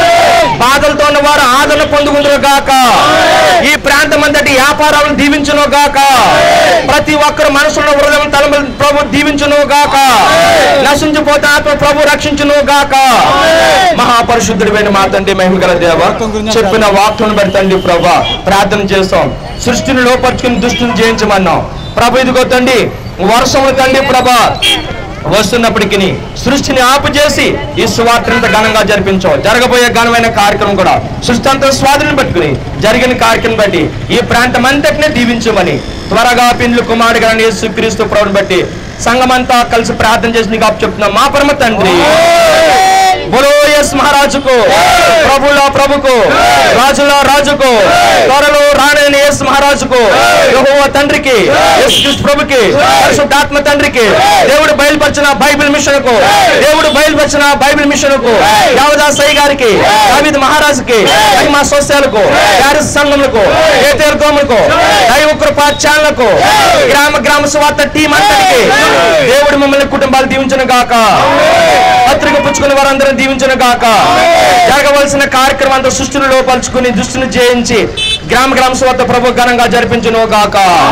బాధలతో ఉన్న వారు ఆదరణ పొందుకుందరు గాక ఈ ప్రాంతం అంతటి వ్యాపారాలను దీవించును గాక ప్రతి ఒక్కరు మనసులో హృదయం తలములు ప్రభు దీవించును గాక నశించిపోతే ఆత్మ ప్రభు రక్షించును గాక మహాపరిశుద్ధుడైన మా తండ్రి మహిమ గల దేవ చెప్పిన వాక్యం బట్టి తండ్రి ప్రభా ప్రార్థన చేస్తాం సృష్టిని లోపరుచుకుని దుష్టిని జయించమన్నాం ప్రభు ఇదిగో తండ్రి వర్షములు తండ్రి ప్రభా వస్తున్నప్పటికీ సృష్టిని ఆపు చేసి ఈ సువార్తనంత ఘనంగా జరిపించావు జరగబోయే ఘనమైన కార్యక్రమం కూడా సృష్టి అంతా స్వాధీనం పట్టుకుని జరిగిన కార్యక్రమం బట్టి ఈ ప్రాంతం అంతటినే దీవించమని త్వరగా పిండ్లు కుమారుడు గారిని యేసు క్రీస్తు ప్రభుని బట్టి సంఘమంతా కలిసి ప్రార్థన చేసి నీకు అప్పు చెప్తున్నాం మా పరమ తండ్రి బోలో ఎస్ మహారాజుకు ప్రభుల ప్రభుకు రాజుల రాజుకు త్వరలో రాణి ఎస్ మహారాజుకు యెహోవా తండ్రికి యేసుక్రీస్తు ప్రభుకి పరిశుద్ధాత్మ తండ్రికి దేవుడు బయలుపరిచిన బైబిల్ మిషన్ కు దేవుడు బయలుపరిచిన బైబిల్ మిషన్ కు యావదాసయ్య గారికి దావిద్ మహారాజుకి మహిమా సోస్యాలకు ప్యారిస్ సంఘములకు ఏతేరు గోములకు దైవ కృపా ఛానళ్లకు గ్రామ గ్రామ సువార్త టీం అంతటికి దేవుడు మమ్మల్ని కుటుంబాలు దీవించను గాక పత్రిక పుచ్చుకుని వారందరం దీవించను గాక జరగవలసిన కార్యక్రమం అంతా సృష్టిని లోపలుచుకుని దృష్టిని జయించి గ్రామ గ్రామ సువార్త ప్రభు ఘనంగా జరిపించును గాక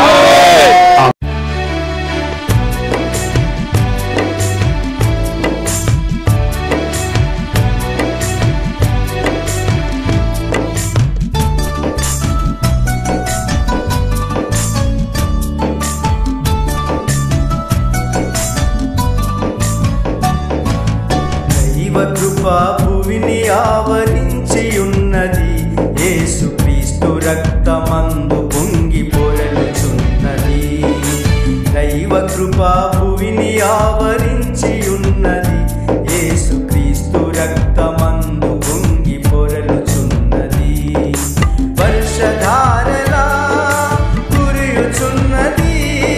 దైవ కృప భువిని ఆవరించి ఉన్నది యేసు క్రీస్తు రక్తమందు పొంగి పొరలుచున్నది దైవ కృప భువిని ఆవరించి ఉన్నది యేసు క్రీస్తు రక్తమందు పొంగి పొరలుచున్నది వర్షధారలా కురియుచున్నది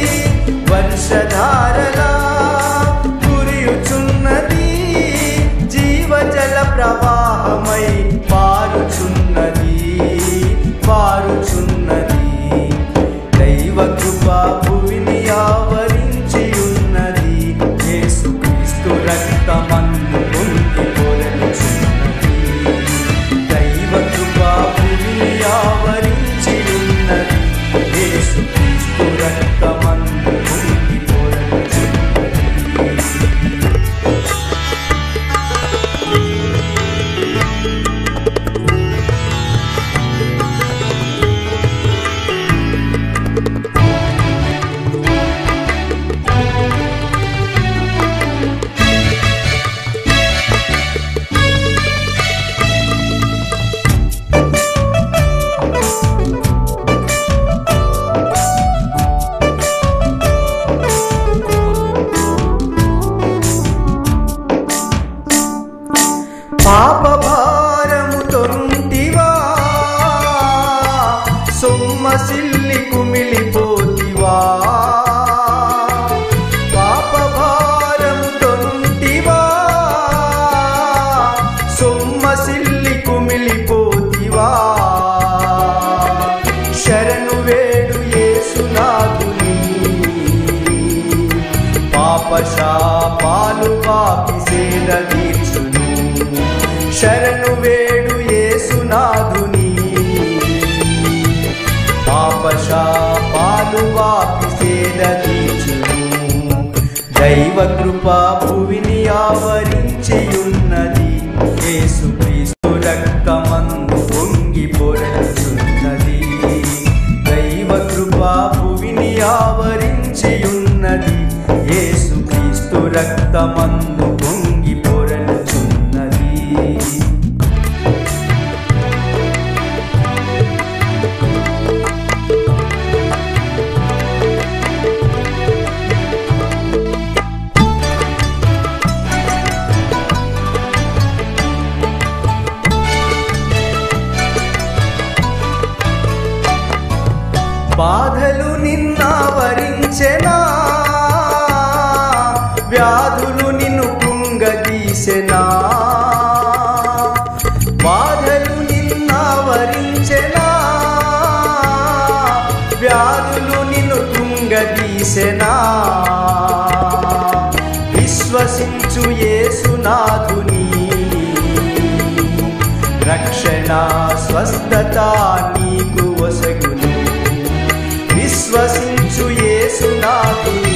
వర్షధారలా కురియుచున్నది జీవజల ప్రవాహమై పారుచున్నది పారుచున్నది దైవ కృప భువిని ఆవరించి ఉన్నది యేసుక్రీస్తు రక్తమందు పొంగి పొరలుచున్నది దైవ కృప భువిని ఆవరించి ఉన్నది యేసుక్రీస్తు రక్తమందు పొంగి పొరలుచున్నది పాప భారముతో నుంటివా సొమ్మసిల్లి కుమిలిపోతివా పాప భారముతో నుంటివా సొమ్మసిల్లి కుమిలిపోతివా శరణు వేడు యేసునాథుని పాప శాపాలు పాపి సేద తీర్చును శరణు వేడు యేసునాథుని పాప శాపాలు వాపి సేద తీర్చును దైవ కృప భువిని ఆవరించి ఉన్నది యేసుక్రీస్తు రక్తమందు పొంగి పొరచున్నది దైవ కృప భువిని ఆవరించి ఉన్నది యేసుక్రీస్తు రక్తమందు పొంగి పొరలుచున్నది బాధలు నిన్నావరించెనా వ్యాధులు నిన్ను కుంగదీసెనా బాధలు నిన్నావరించెనా వ్యాధులు నిన్ను కుంగదీసెనా విశ్వసించు యేసునాథుని రక్షణ స్వస్థత నీకు వసగును విశ్వసించు యేసునాథుని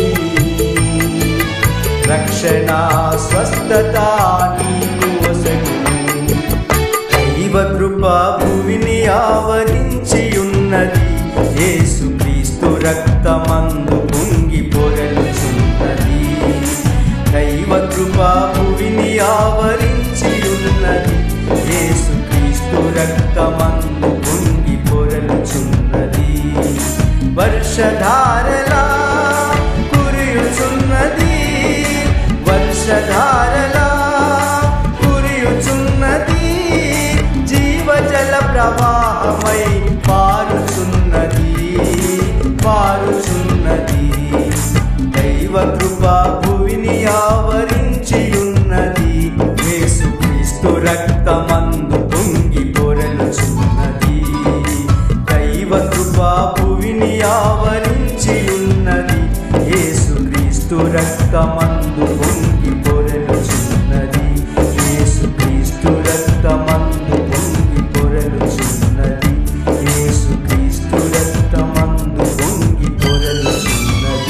రక్షణ స్వస్థత నీకు వసగును దైవ కృప భువిని ఆవరించి ఉన్నది యేసుక్రీస్తు రక్తమందు పొంగి పొరలుచున్నది వర్షధారలా కురియుచున్నది వర్షధారలా కురియుచున్నది జీవజల ప్రవాహమై పారుచున్నది పారుచున్నది దైవ కృపా భువిని ఆవరించి ఉన్నది యేసుక్రీస్తు రక్తమందు పొంగి పొరలుచున్నది దైవ కృపా భువిని ఆవరించి ఉన్నది యేసుక్రీస్తు రక్తమందు పొంగి పొరలుచున్నది యేసుక్రీస్తు రక్తమందు పొంగి పొరలుచున్నది యేసుక్రీస్తు రక్తమందు పొంగి పొరలుచున్నది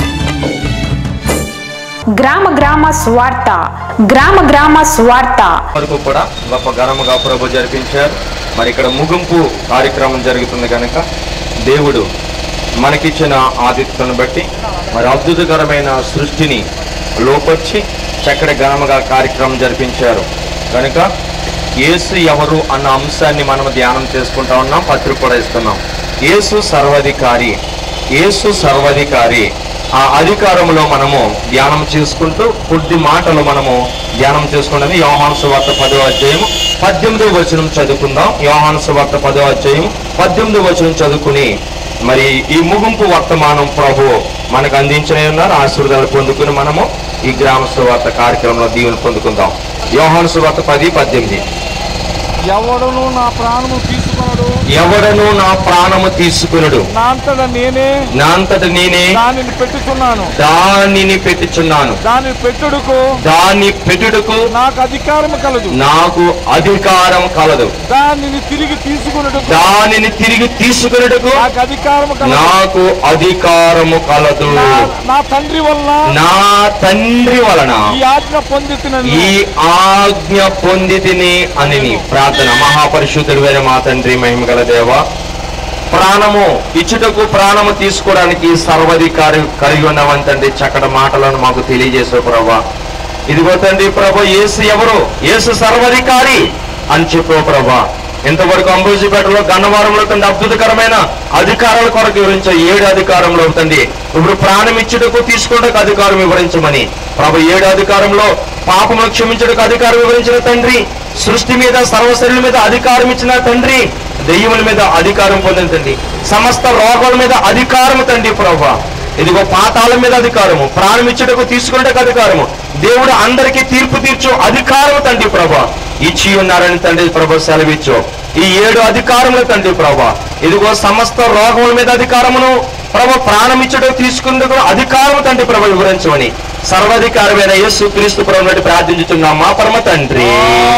గ్రామ గ్రామ స్వార్థ గ్రామ గ్రామ స్వార్థ వరకు కూడా గొప్ప ఘనముగా ప్రభు జరిపించారు మరి ఇక్కడ ముగింపు కార్యక్రమం జరుగుతుంది కనుక దేవుడు మనకిచ్చిన ఆతిథ్యను బట్టి మరి అద్భుతకరమైన సృష్టిని లోపొచ్చి చక్కటి ఘనముగా కార్యక్రమం జరిపించారు కనుక యేసు ఎవరు అన్న అంశాన్ని మనం ధ్యానం చేసుకుంటా ఉన్నాం పత్రిక కూడా ఇస్తున్నాం యేసు సర్వాధికారి యేసు సర్వాధికారి ఆ అధికారంలో మనము ధ్యానం చేసుకుంటూ కొద్ది మాటలు మనము ధ్యానం చేసుకుంటే యోహాను సువార్త పదో అధ్యాయము పద్దెనిమిదో వచనం చదువుకుందాం యోహాను సువార్త పదో అధ్యాయం పద్దెనిమిదో వచనం చదువుకుని మరి ఈ ముగింపు వర్తమానం ప్రభు మనకు అందించిన ఉన్నారు ఆశీర్వాదాలు పొందుకుని మనము ఈ గ్రామ సువార్త కార్యక్రమంలో దీవెన పొందుకుందాం యోహాను సువార్త పది పద్దెనిమిది ఎవడును నా ప్రాణము తీసుకున్నాడు ఎవడను నా ప్రాణము తీసుకునుడు నా అంతట నేనే నా అంతట నేనే దానిని పెట్టుచున్నాను దానిని పెట్టుచున్నాను దాని పెట్టుడుకు దాన్ని పెట్టుటకు నాకు అధికారం కలదు నాకు అధికారం కలదు దానిని తిరిగి తీసుకున్నట్టుకు దానిని తిరిగి తీసుకున్నటకు నాకు అధికారం కలదు నాకు అధికారము కలదు నా- నా తండ్రి వల్ల నా తండ్రి వలన ఈ ఆజ్ఞ పొంది ఈ ఆజ్ఞ పొందితిని అని ప్రార్థన మహాపరిశుద్ధుడు వేరే మా తండ్రి మహిమగల దేవ ప్రాణము ఇచ్చుటకు ప్రాణము తీసుకోవడానికి సర్వధికారి కలిగి ఉన్నవని తండ్రి చక్కటి మాటలను మాకు తెలియజేసే ప్రభా ఇదిగో తండ్రి ప్రభు యేసు ఎవరు యేసు సర్వధికారి అని చెప్పు ప్రభా ఇంతవరకు అంబోజీపేటలో గన్నవరంలో తండ్రి అద్భుతకరమైన అధికారాల కొరకు వివరించే ఏడు అధికారంలో తండ్రి ఇప్పుడు ప్రాణం ఇచ్చుటకు తీసుకున్నకు అధికారం వివరించమని ప్రభు ఏడు అధికారంలో పాపమును క్షమించుటకు అధికారం వివరించిన తండ్రి సృష్టి మీద సర్వశరీరుల మీద అధికారం ఇచ్చిన తండ్రి దెయ్యముల మీద అధికారం పొందిన తండ్రి సమస్త రోగాల మీద అధికారం తండ్రి ప్రభా ఇదిగో పాతాళం మీద అధికారము ప్రాణం ఇచ్చుటకు తీసుకున్నటకు అధికారము దేవుడు అందరికీ తీర్పు తీర్చు అధికారము తండ్రి ప్రభా ఇచ్చి ఉన్నారని తండ్రి ప్రభా సెలవిచ్చు ఈ ఏడు అధికారములు తండ్రి ప్రభా ఇదిగో సమస్త రోగముల మీద అధికారమును ప్రభా ప్రాణం ఇచ్చుటకు తీసుకున్నకు అధికారము తండ్రి ప్రభ వివరించమని సర్వాధికారమైన యేసు క్రీస్తు ప్రభు నుండి ప్రార్థించుతున్నాం మా పరమ తండ్రి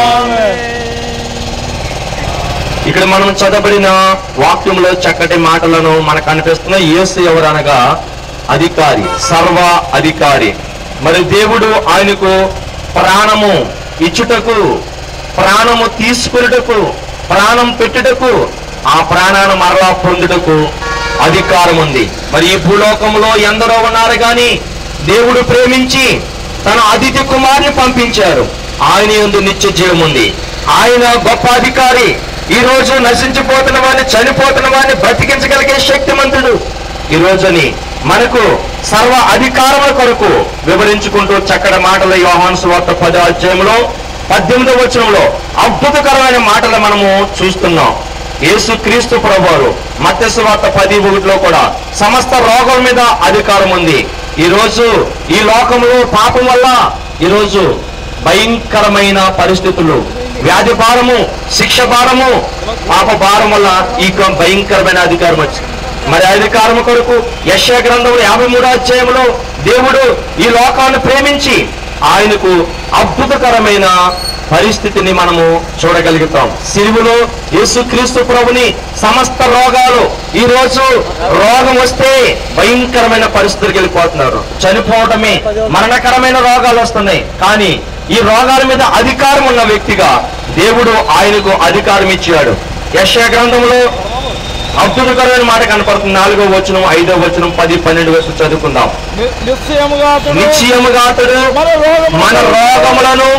ఇక్కడ మనం చదవబడిన వాక్యంలో చక్కటి మాటలను మనకు అనిపిస్తున్న యేసు ఎవరనగా అధికారి సర్వ అధికారి మరి దేవుడు ఆయనకు ప్రాణము ఇచ్చుటకు ప్రాణము తీసుకున్నటకు ప్రాణం పెట్టుటకు ఆ ప్రాణాన్ని మరలా పొందుటకు అధికారం ఉంది మరి ఈ భూలోకంలో ఎందరో ఉన్నారు కానీ దేవుడు ప్రేమించి తన అతిథి కుమార్ని పంపించారు ఆయన యందు నిత్య జీవం ఉంది ఆయన గొప్ప అధికారి ఈ రోజు నశించిపోతున్న వాడిని చనిపోతున్న వాడిని బ్రతికించగలిగే శక్తిమంతుడు ఈ రోజుని మనకు సర్వ అధికారముల కొరకు వివరించుకుంటూ చక్కటి మాటల యోహాను సువార్త పదో అధ్యాయంలో పద్దెనిమిదో వచనంలో అద్భుతకరమైన మాటలు మనము చూస్తున్నాం యేసు క్రీస్తు ప్రభువారు మత్స్య వార్త పది ఒకటిలో కూడా సమస్త రోగం మీద అధికారం ఉంది ఈ రోజు ఈ లోకంలో పాపం వల్ల ఈరోజు భయంకరమైన పరిస్థితులు వ్యాధి భారము శిక్ష భారము పాప భారం వల్ల ఈ కొ- భయంకరమైన అధికారం వచ్చింది మరి అధికారం కొరకు యశ గ్రంథం యాభై మూడో అధ్యాయంలో దేవుడు ఈ లోకాన్ని ప్రేమించి ఆయనకు అద్భుతకరమైన పరిస్థితిని మనము చూడగలుగుతాం సిలువులో యేసుక్రీస్తు ప్రభుని సమస్త రోగాలు ఈ రోజు రోగం వస్తే భయంకరమైన పరిస్థితులకు వెళ్ళిపోతున్నారు చనిపోవడమే మరణకరమైన రోగాలు వస్తున్నాయి కానీ ఈ రోగాల మీద అధికారం ఉన్న వ్యక్తిగా దేవుడు ఆయనకు అధికారం ఇచ్చాడు యశ గ్రంథంలో అద్భుతకరమైన మాట కనపడుతుంది నాలుగో వచనం ఐదో వచనం పది పన్నెండు వచనం చదువుకుందాం ని- నిశ్చయముగా అతడు నిశ్చయముగా అతడు మన రోగములను మన రోగములను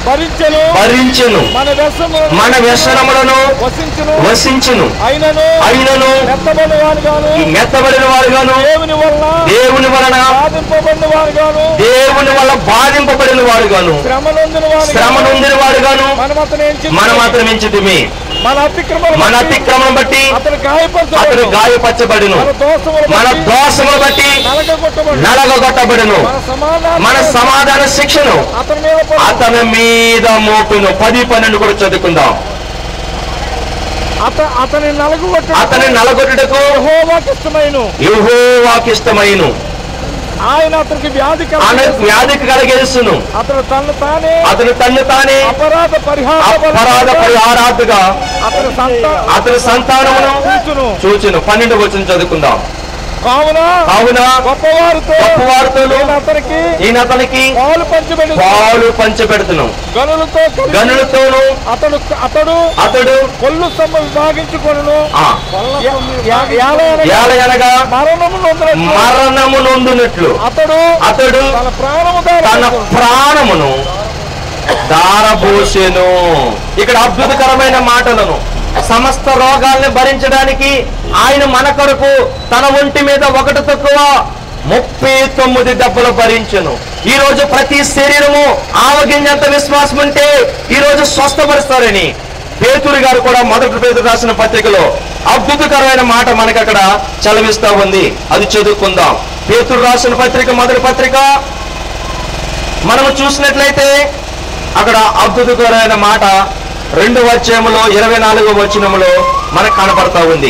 భరించెను భరించెను మన వ్యసము మన వ్యసనములను వసించును వసించును అయినను అయినను మెత్తబడిన వారుగాను ఈ మెత్తబడిన వారుగాను దేవుని వలన దేవుని వలన బాధింపబడిన వారుగాను దేవుని వల్ల బాధింపబడిన వారుగాను శ్రమ నొందిన శ్రమ వారు నొందిన వారుగాను మనం అతను ఏం చేసి మనం మాత్రం ఎంచితిమి మన అతిక్రమం మన అతిక్రమం బట్టి అతను అతడు గాయపరచబడు గాయపరచబడిను మన దోషములు మన బట్టి దోషములు బట్టి నలగొట్టబడు నలగొట్టబడును మన సమాధానం మన సమాధాన శిక్షను అతని మీద పడు. అతని మీద మోపును పది పన్నెండు కూడా చదువుకుందాం అత అతని నలగొట్టు అతని నలగొట్టుటకు యెహోవాకి ఇష్టమైన యెహోవాకిష్టమైన ఆయన అతనికి వ్యాధి ఆమె కలగజేసి వ్యాధికి కలిగేస్తును అతను తను తానే అతను తన్ను తానే అపరాధ పరిహార అపరాధ పరిహారార్థగా అతని సంత అతని సంతానమును చూచును చూచును పన్నెండు వచ్చిన చదువుకుందాం కావున కావున గొప్పవారితో గొప్పవారితోను నేను అతనికి ఈయన అతనికి పాలు పంచబడి పాలు పంచబెడుతును గనులతో కలిసి గనులతోను అతడు అతడు అతడు కొల్లు స్తంభం విభాగించుకొనును ఆ, ఏలయనగా మరణము నొందినట్లు మరణము నొందునట్లు అతడు అతడు తన ప్రాణము తన దారి ప్రాణమును దారబోసెను ఇక్కడ అద్భుతకరమైన మాటలను సమస్త రోగాల్ని భరించడానికి ఆయన మన కొరకు తన ఒంటి మీద ఒకటి తక్కువ ముప్పై తొమ్మిది దెబ్బలు భరించను ఈ రోజు ప్రతి శరీరము ఆవగింజంత విశ్వాసం ఉంటే ఈ రోజు స్వస్థపరుస్తారని పేతురు గారు కూడా మొదటి పేతురు రాసిన పత్రికలో అద్భుతకరమైన మాట మనకి అక్కడ చలవిస్తా ఉంది అది చదువుకుందాం పేతురు రాసిన పత్రిక మొదటి పత్రిక మనము చూసినట్లయితే అక్కడ అద్భుతకరమైన మాట రెండు అధ్యాయములో ఇరవై నాలుగో వచనములో మనకు కనపడతా ఉంది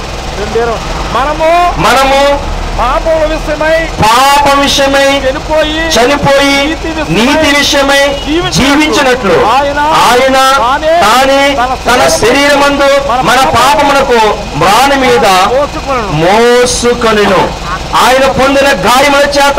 మనము మనము పాపముల విషయమై పాప విషయమై చనిపోయి చనిపోయి నీతి విషయమై జీవించినట్లు ఆయన తానే తన శరీరమందు మన పాపమునకు మ్రాని మీద మోసుకొనును మోసుకొనిను ఆయన పొందిన గాయముల చేత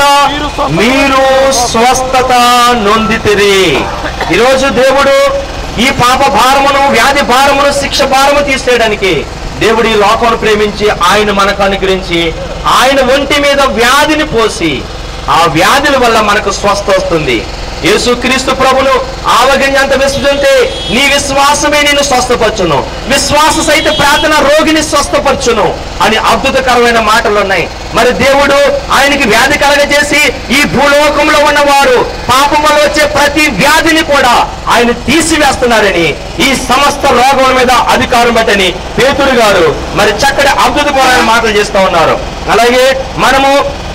మీరు స్వస్థత నొందితిరి ఈరోజు దేవుడు ఈ పాప భారమును వ్యాధి భారమును శిక్ష భారము తీసేయడానికి దేవుడు ఈ లోకమును ప్రేమించి ఆయన మనకు అనుగ్రహించి ఆయన ఒంటి మీద వ్యాధిని పోసి ఆ వ్యాధుల వల్ల మనకు స్వస్థ వస్తుంది యేసుక్రీస్తు ప్రభును ఆవగింజంత విశ్వసింటే నీ విశ్వాసమే నిన్ను స్వస్థపరచును విశ్వాస సహిత ప్రార్థన రోగిని స్వస్థపరచును అని అద్భుతకరమైన మాటలు ఉన్నాయి మరి దేవుడు ఆయనకి వ్యాధి కలగజేసి ఈ భూలోకంలో ఉన్నవారు పాపం వల్ల వచ్చే ప్రతి వ్యాధిని కూడా ఆయన తీసివేస్తున్నారని ఈ సమస్త రోగముల మీద అధికారం బట్టని పేతురు గారు మరి చక్కటి అద్భుతకరమైన మాటలు చేస్తూ ఉన్నారు అలాగే మనము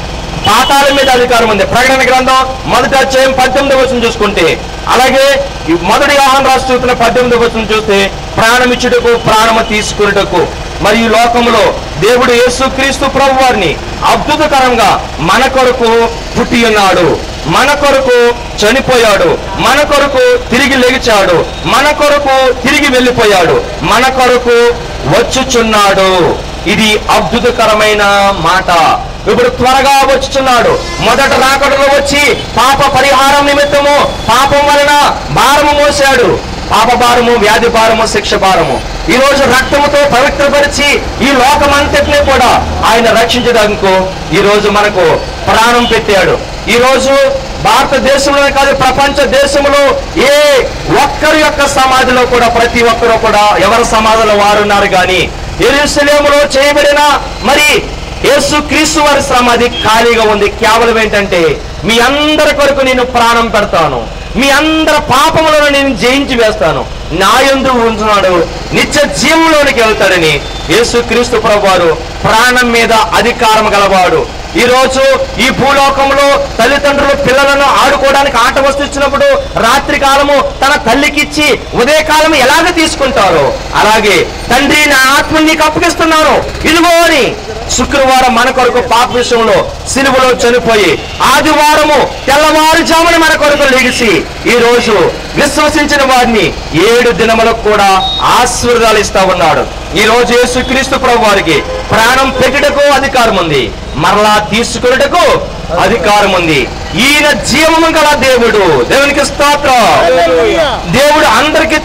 పాతాళం మీద అధికారం ఉంది ప్రకటన గ్రంథం మొదటి అధ్యాయం పద్దెనిమిది వచ్చిన చూసుకుంటే అలాగే ఈ మొదటి ఆహ్వాన రాష్ట్ర చూస్తున్న పద్దెనిమిది వచ్చిన చూస్తే ప్రాణం ఇచ్చుటకు ప్రాణము తీసుకున్నటకు మరి ఈ లోకంలో దేవుడు యేసుక్రీస్తు ప్రభు వారిని అద్భుతకరంగా మన కొరకు పుట్టి ఉన్నాడు మన కొరకు చనిపోయాడు మన కొరకు తిరిగి లెగిచాడు మన కొరకు తిరిగి వెళ్ళిపోయాడు మన కొరకు వచ్చుచున్నాడు ఇది అద్భుతకరమైన మాట ఇప్పుడు త్వరగా వచ్చుచున్నాడు మొదట రాకడలో వచ్చి పాప పరిహారం నిమిత్తము పాపం వలన భారము మోసాడు పాప భారము వ్యాధి భారము శిక్ష భారము ఈ రోజు రక్తముతో పవిత్రపరిచి ఈ లోకమంతటిని కూడా ఆయన రక్షించడానికి ఈ రోజు మనకు ప్రాణం పెట్టాడు ఈ రోజు భారతదేశంలోనే కాదు ప్రపంచ దేశంలో ఏ ఒక్కరి యొక్క సమాధిలో కూడా ప్రతి ఒక్కరు కూడా ఎవరి సమాధిలో వారు ఉన్నారు కానీ ఎరుసలేములో చేయబడిన మరి యేసు క్రీస్తు వారి సమాధి ఖాళీగా ఉంది కేవలం ఏంటంటే మీ అందరి కొరకు నేను ప్రాణం పెడతాను మీ అందరి పాపములను నేను జయించి వేస్తాను నా యందు ఉంటున్నాడు నిత్య జీవంలోనికి వెళ్తాడని యేసు క్రీస్తు ప్రభు వారు ప్రాణం మీద అధికారం గలవాడు ఈ రోజు ఈ భూలోకంలో తల్లిదండ్రులు పిల్లలను ఆడుకోవడానికి ఆట వస్తు ఇచ్చినప్పుడు రాత్రి కాలము తన తల్లికిచ్చి ఉదయకాలము ఎలాగ తీసుకుంటారో అలాగే తండ్రి నా ఆత్మని నీకు అప్పగిస్తున్నాను ఇదిగో అని శుక్రవారం మన కొరకు పాప విషయంలో సిలువలో చనిపోయి ఆదివారము తెల్లవారుజామున మన కొరకు లెగిసి ఈ రోజు విశ్వసించిన వారిని ఏడు దినములకు కూడా ఆశీర్వాదాలు ఇస్తా ఉన్నాడు ఈ రోజు యేసుక్రీస్తు ప్రభు వారికి ప్రాణం పెట్టుటకు అధికారం ఉంది మరలా తీసుకున్నటకు అధికారం ఉంది ఈయన జీవము గల దేవుడు దేవునికి స్తోత్రం దేవుడు అందరికీ తీర్పు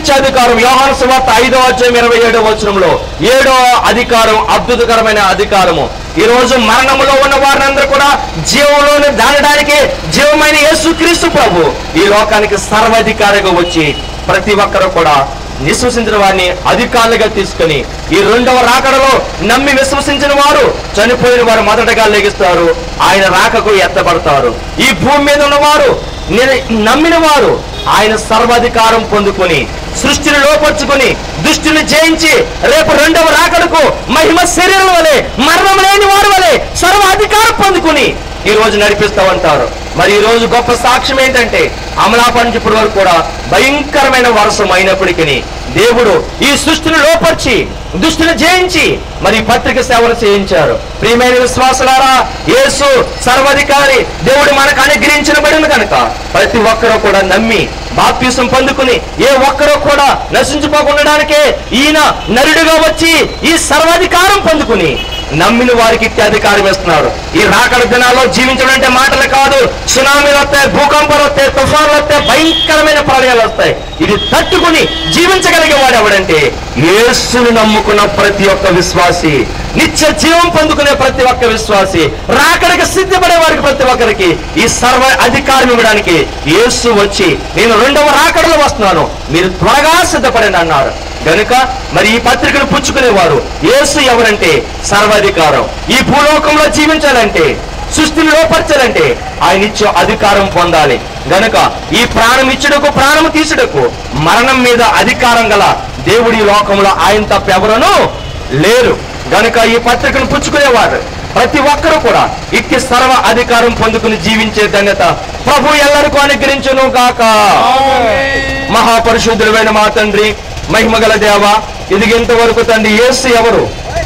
ఇచ్చే అధికారం యోహాను సువార్త ఐదో అధ్యాయం ఇరవై ఏడో వచనంలో ఏడో అధికారం అద్భుతకరమైన అధికారము ఈ రోజు మరణములో ఉన్న వారినందరూ కూడా జీవంలోని దానడానికి జీవమైన యేసు క్రీస్తు ప్రభు ఈ లోకానికి సర్వాధికారిగా వచ్చి ప్రతి ఒక్కరూ కూడా విశ్వసించిన వారిని అధికారులుగా తీసుకొని ఈ రెండవ రాకడలో నమ్మి విశ్వసించిన వారు చనిపోయిన వారు మొదటగా లెగిస్తారు ఆయన రాకకు ఎత్తబడతారు ఈ భూమి మీద ఉన్నవారు నిర- నమ్మిన వారు ఆయన సర్వాధికారం పొందుకొని సృష్టిని లోపరుచుకొని దుష్టిని జయించి రేపు రెండవ రాకడకు మహిమ శరీరం వలె మరణం లేని వారి వలె సర్వాధికారం పొందుకొని ఈ రోజు నడిపిస్తా ఉంటారు మరి ఈ రోజు గొప్ప సాక్ష్యం ఏంటంటే అమలాపం నుంచి ఇప్పటి వరకు కూడా భయంకరమైన వర్షం అయినప్పటికీ దేవుడు ఈ సృష్టిని లోపర్చి దుష్టిని జయించి మరి ఈ పత్రిక సేవలు చేయించారు ప్రియమైన విశ్వాసులారా యేసు సర్వాధికారి దేవుడు మనకు అనుగ్రహించబడిన కనుక ప్రతి ఒక్కరూ కూడా నమ్మి బాప్తీసం పొందుకుని ఏ ఒక్కరూ కూడా నశించిపోకుండడానికే ఈయన నరుడుగా వచ్చి ఈ సర్వాధికారం పొందుకుని నమ్మిన వారికి ఇచ్చే అధికారం ఇస్తున్నారు ఈ రాకడ దినాల్లో జీవించడం అంటే మాటలు కాదు సునామీలు వస్తాయి భూకంపాలు వస్తాయి తుఫాన్లు వస్తాయి భయంకరమైన ప్రళయాలు వస్తాయి ఇది తట్టుకుని జీవించగలిగే వాడు ఎవడంటే యేసును నమ్ముకున్న ప్రతి ఒక్క విశ్వాసి నిత్య జీవం పొందుకునే ప్రతి ఒక్క విశ్వాసి రాకడికి సిద్ధపడే వారికి ప్రతి ఒక్కరికి ఈ సర్వ అధికారం ఇవ్వడానికి యేసు వచ్చి నేను రెండవ రాకడలో వస్తున్నాను మీరు త్వరగా సిద్ధపడండి అన్నారు గనుక మరి ఈ పత్రికను పుచ్చుకునేవారు యేసు ఎవరంటే సర్వాధికారం ఈ భూలోకంలో జీవించాలంటే సృష్టిని లోపరచాలంటే ఆయన ఇచ్చే అధికారం పొందాలి గనుక ఈ ప్రాణం ఇచ్చుటకు ప్రాణం తీసుటకు మరణం మీద అధికారం గల దేవుడి లోకంలో ఆయన తప్ప ఎవరను లేరు గనుక ఈ పత్రికను పుచ్చుకునేవారు ప్రతి ఒక్కరూ కూడా ఇట్టి సర్వ అధికారం పొందుకుని జీవించే ధన్యత ప్రభు ఎల్లరికూ అనుగ్రహించును గాక మహాపరిశుద్ధులైన మా తండ్రి మహిమగల దేవ ఇది ఇంతవరకు తండ్రి యేసు ఎవరు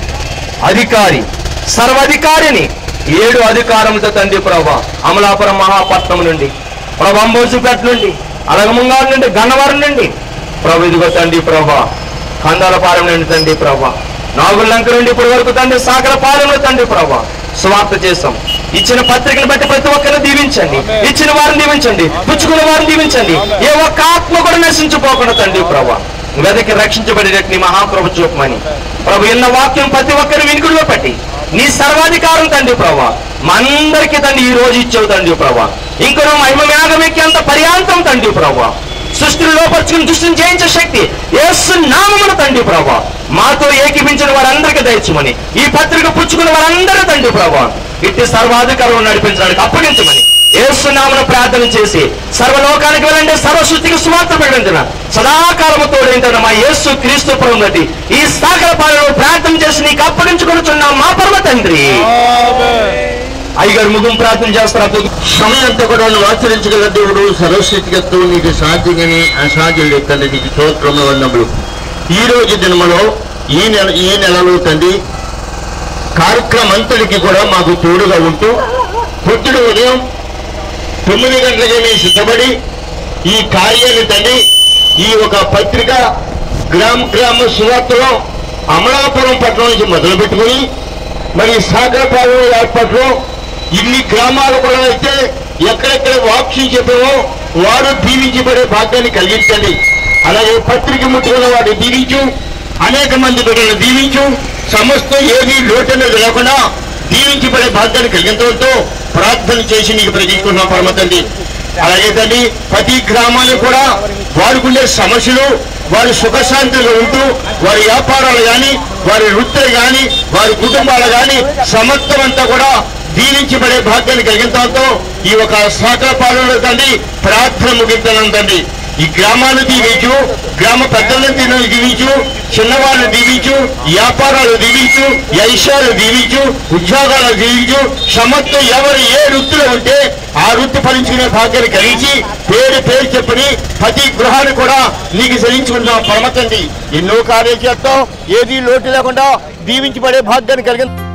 అధికారి సర్వాధికారిని ఏడు అధికారంతో తండ్రి ప్రభా అమలాపురం మహాపట్నం నుండి ప్రభు అంబోసుపేట నుండి అలగముంగారు నుండి గన్నవరం నుండి ప్రభు ఇదిగో తండ్రి ప్రభా కందాలపాలెం నుండి తండ్రి ప్రభా నాగులంక నుండి ఇప్పటి వరకు తండ్రి సాగరపాలెంలో తండ్రి ప్రభా స్వార్థ చేసాం ఇచ్చిన పత్రికను బట్టి ప్రతి ఒక్కరిని దీవించండి ఇచ్చిన వారిని దీవించండి పుచ్చుకున్న వారిని దీవించండి ఏ ఒక్క ఆత్మ కూడా నశించిపోకుండా తండ్రి ప్రభా వెదకి రక్షించబడేటట్టు నీ మహాప్రభు చూపమని ప్రభు ఎన్న వాక్యం ప్రతి ఒక్కరి వినికుడిలో పెట్టి నీ సర్వాధికారం తండ్రి ప్రభా మా అందరికీ తండ్రి ఈ రోజు ఇచ్చావు తండ్రి ప్రభా ఇంకొన మహిమ మేఘమెక్కేంత పర్యాంతం తండ్రి ప్రభా సృష్టిని లోపరుచుకుని దృష్టిని జయించే శక్తి యేసు నామమున తండ్రి ప్రభా మాతో ఏకీపించిన వారందరికీ దయచమని ఈ పత్రిక పుచ్చుకున్న వారందరూ తండ్రి ప్రభా ఇట్టి సర్వాధికారం నడిపించడానికి అప్పగించమని యేసు నామను ప్రార్థన చేసి సర్వలోకానికి వెళ్ళండి సర్వ సృష్టికి సువార్త ప్రకటించిన సదాకాలము తోడైంటున్న మా యేసు క్రీస్తు ప్రభు బట్టి ఈ సాగర పాలనలో ప్రార్థన చేసి నీకు అప్పగించుకొనుచున్న మా పరమ తండ్రి అయ్యగారు ముగింపు ప్రార్థన చేస్తారు సమయంతో కూడా నువ్వు ఆచరించగల దేవుడు సర్వశక్తిగత్తు నీకు సాధ్యమని అసాధ్యం లేదు తండ్రి నీకు స్తోత్రములు వందములు ఈ రోజు దినములో ఈ నెల ఈ నెలలో తండ్రి కార్యక్రమం అంతటికి కూడా మాకు తోడుగా ఉంటూ పొద్దుడు ఉదయం తొమ్మిది గంటలకి మేము సిద్ధపడి ఈ కార్యాన్ని తండ్రి ఈ ఒక పత్రిక గ్రామ గ్రామ సువార్తలో అమలాపురం పట్టణం నుంచి మొదలు పెట్టుకుని మరి సాగరపాలెం ఏర్పాట్లో ఇన్ని గ్రామాలు కూడా అయితే ఎక్కడెక్కడ వాక్యం చెప్పామో వారు దీవించబడే భాగ్యాన్ని కలిగించండి అలాగే పత్రిక ముట్టుకున్న వాడిని దీవించు అనేక మంది బిడ్డలను దీవించు సమస్తం ఏది లోటనేది లేకుండా దీవించబడే భాగ్యాన్ని కలిగించడంతో ప్రార్థన చేసి నీకు ప్రజీకున్నాం పరమ తండ్రి అలాగే తండ్రి ప్రతి గ్రామాలు కూడా వారికి ఉండే సమస్యలు వారి సుఖశాంతిలో ఉంటూ వారి వ్యాపారాలు కానీ వారి వృత్తులు కానీ వారి కుటుంబాలు కానీ సమస్తం అంతా కూడా దీవించబడే భాగ్యాన్ని కలిగించడంతో ఈ ఒక సహకార పాలనలో తండ్రి ప్రార్థన ముగించడం తండ్రి ఈ గ్రామాన్ని దీవించు గ్రామ పెద్దలను దీని- దీవించు చిన్నవాళ్ళని దీవించు వ్యాపారాలు దీవించు యైషాలు దీవించు ఉద్యోగాలు దీవించు సమస్తం ఎవరు ఏ వృత్తిలో ఉంటే ఆ వృత్తి ఫలించుకునే భాగ్యాన్ని కలిగించి పేరు పేరు చెప్పని ప్రతి గృహాన్ని కూడా నీకు చెల్లించుకుంటున్నాం పరమతండి ఎన్నో కార్యాలు చేస్తాం ఏది లోటు లేకుండా దీవించబడే భాగ్యాన్ని కలిగి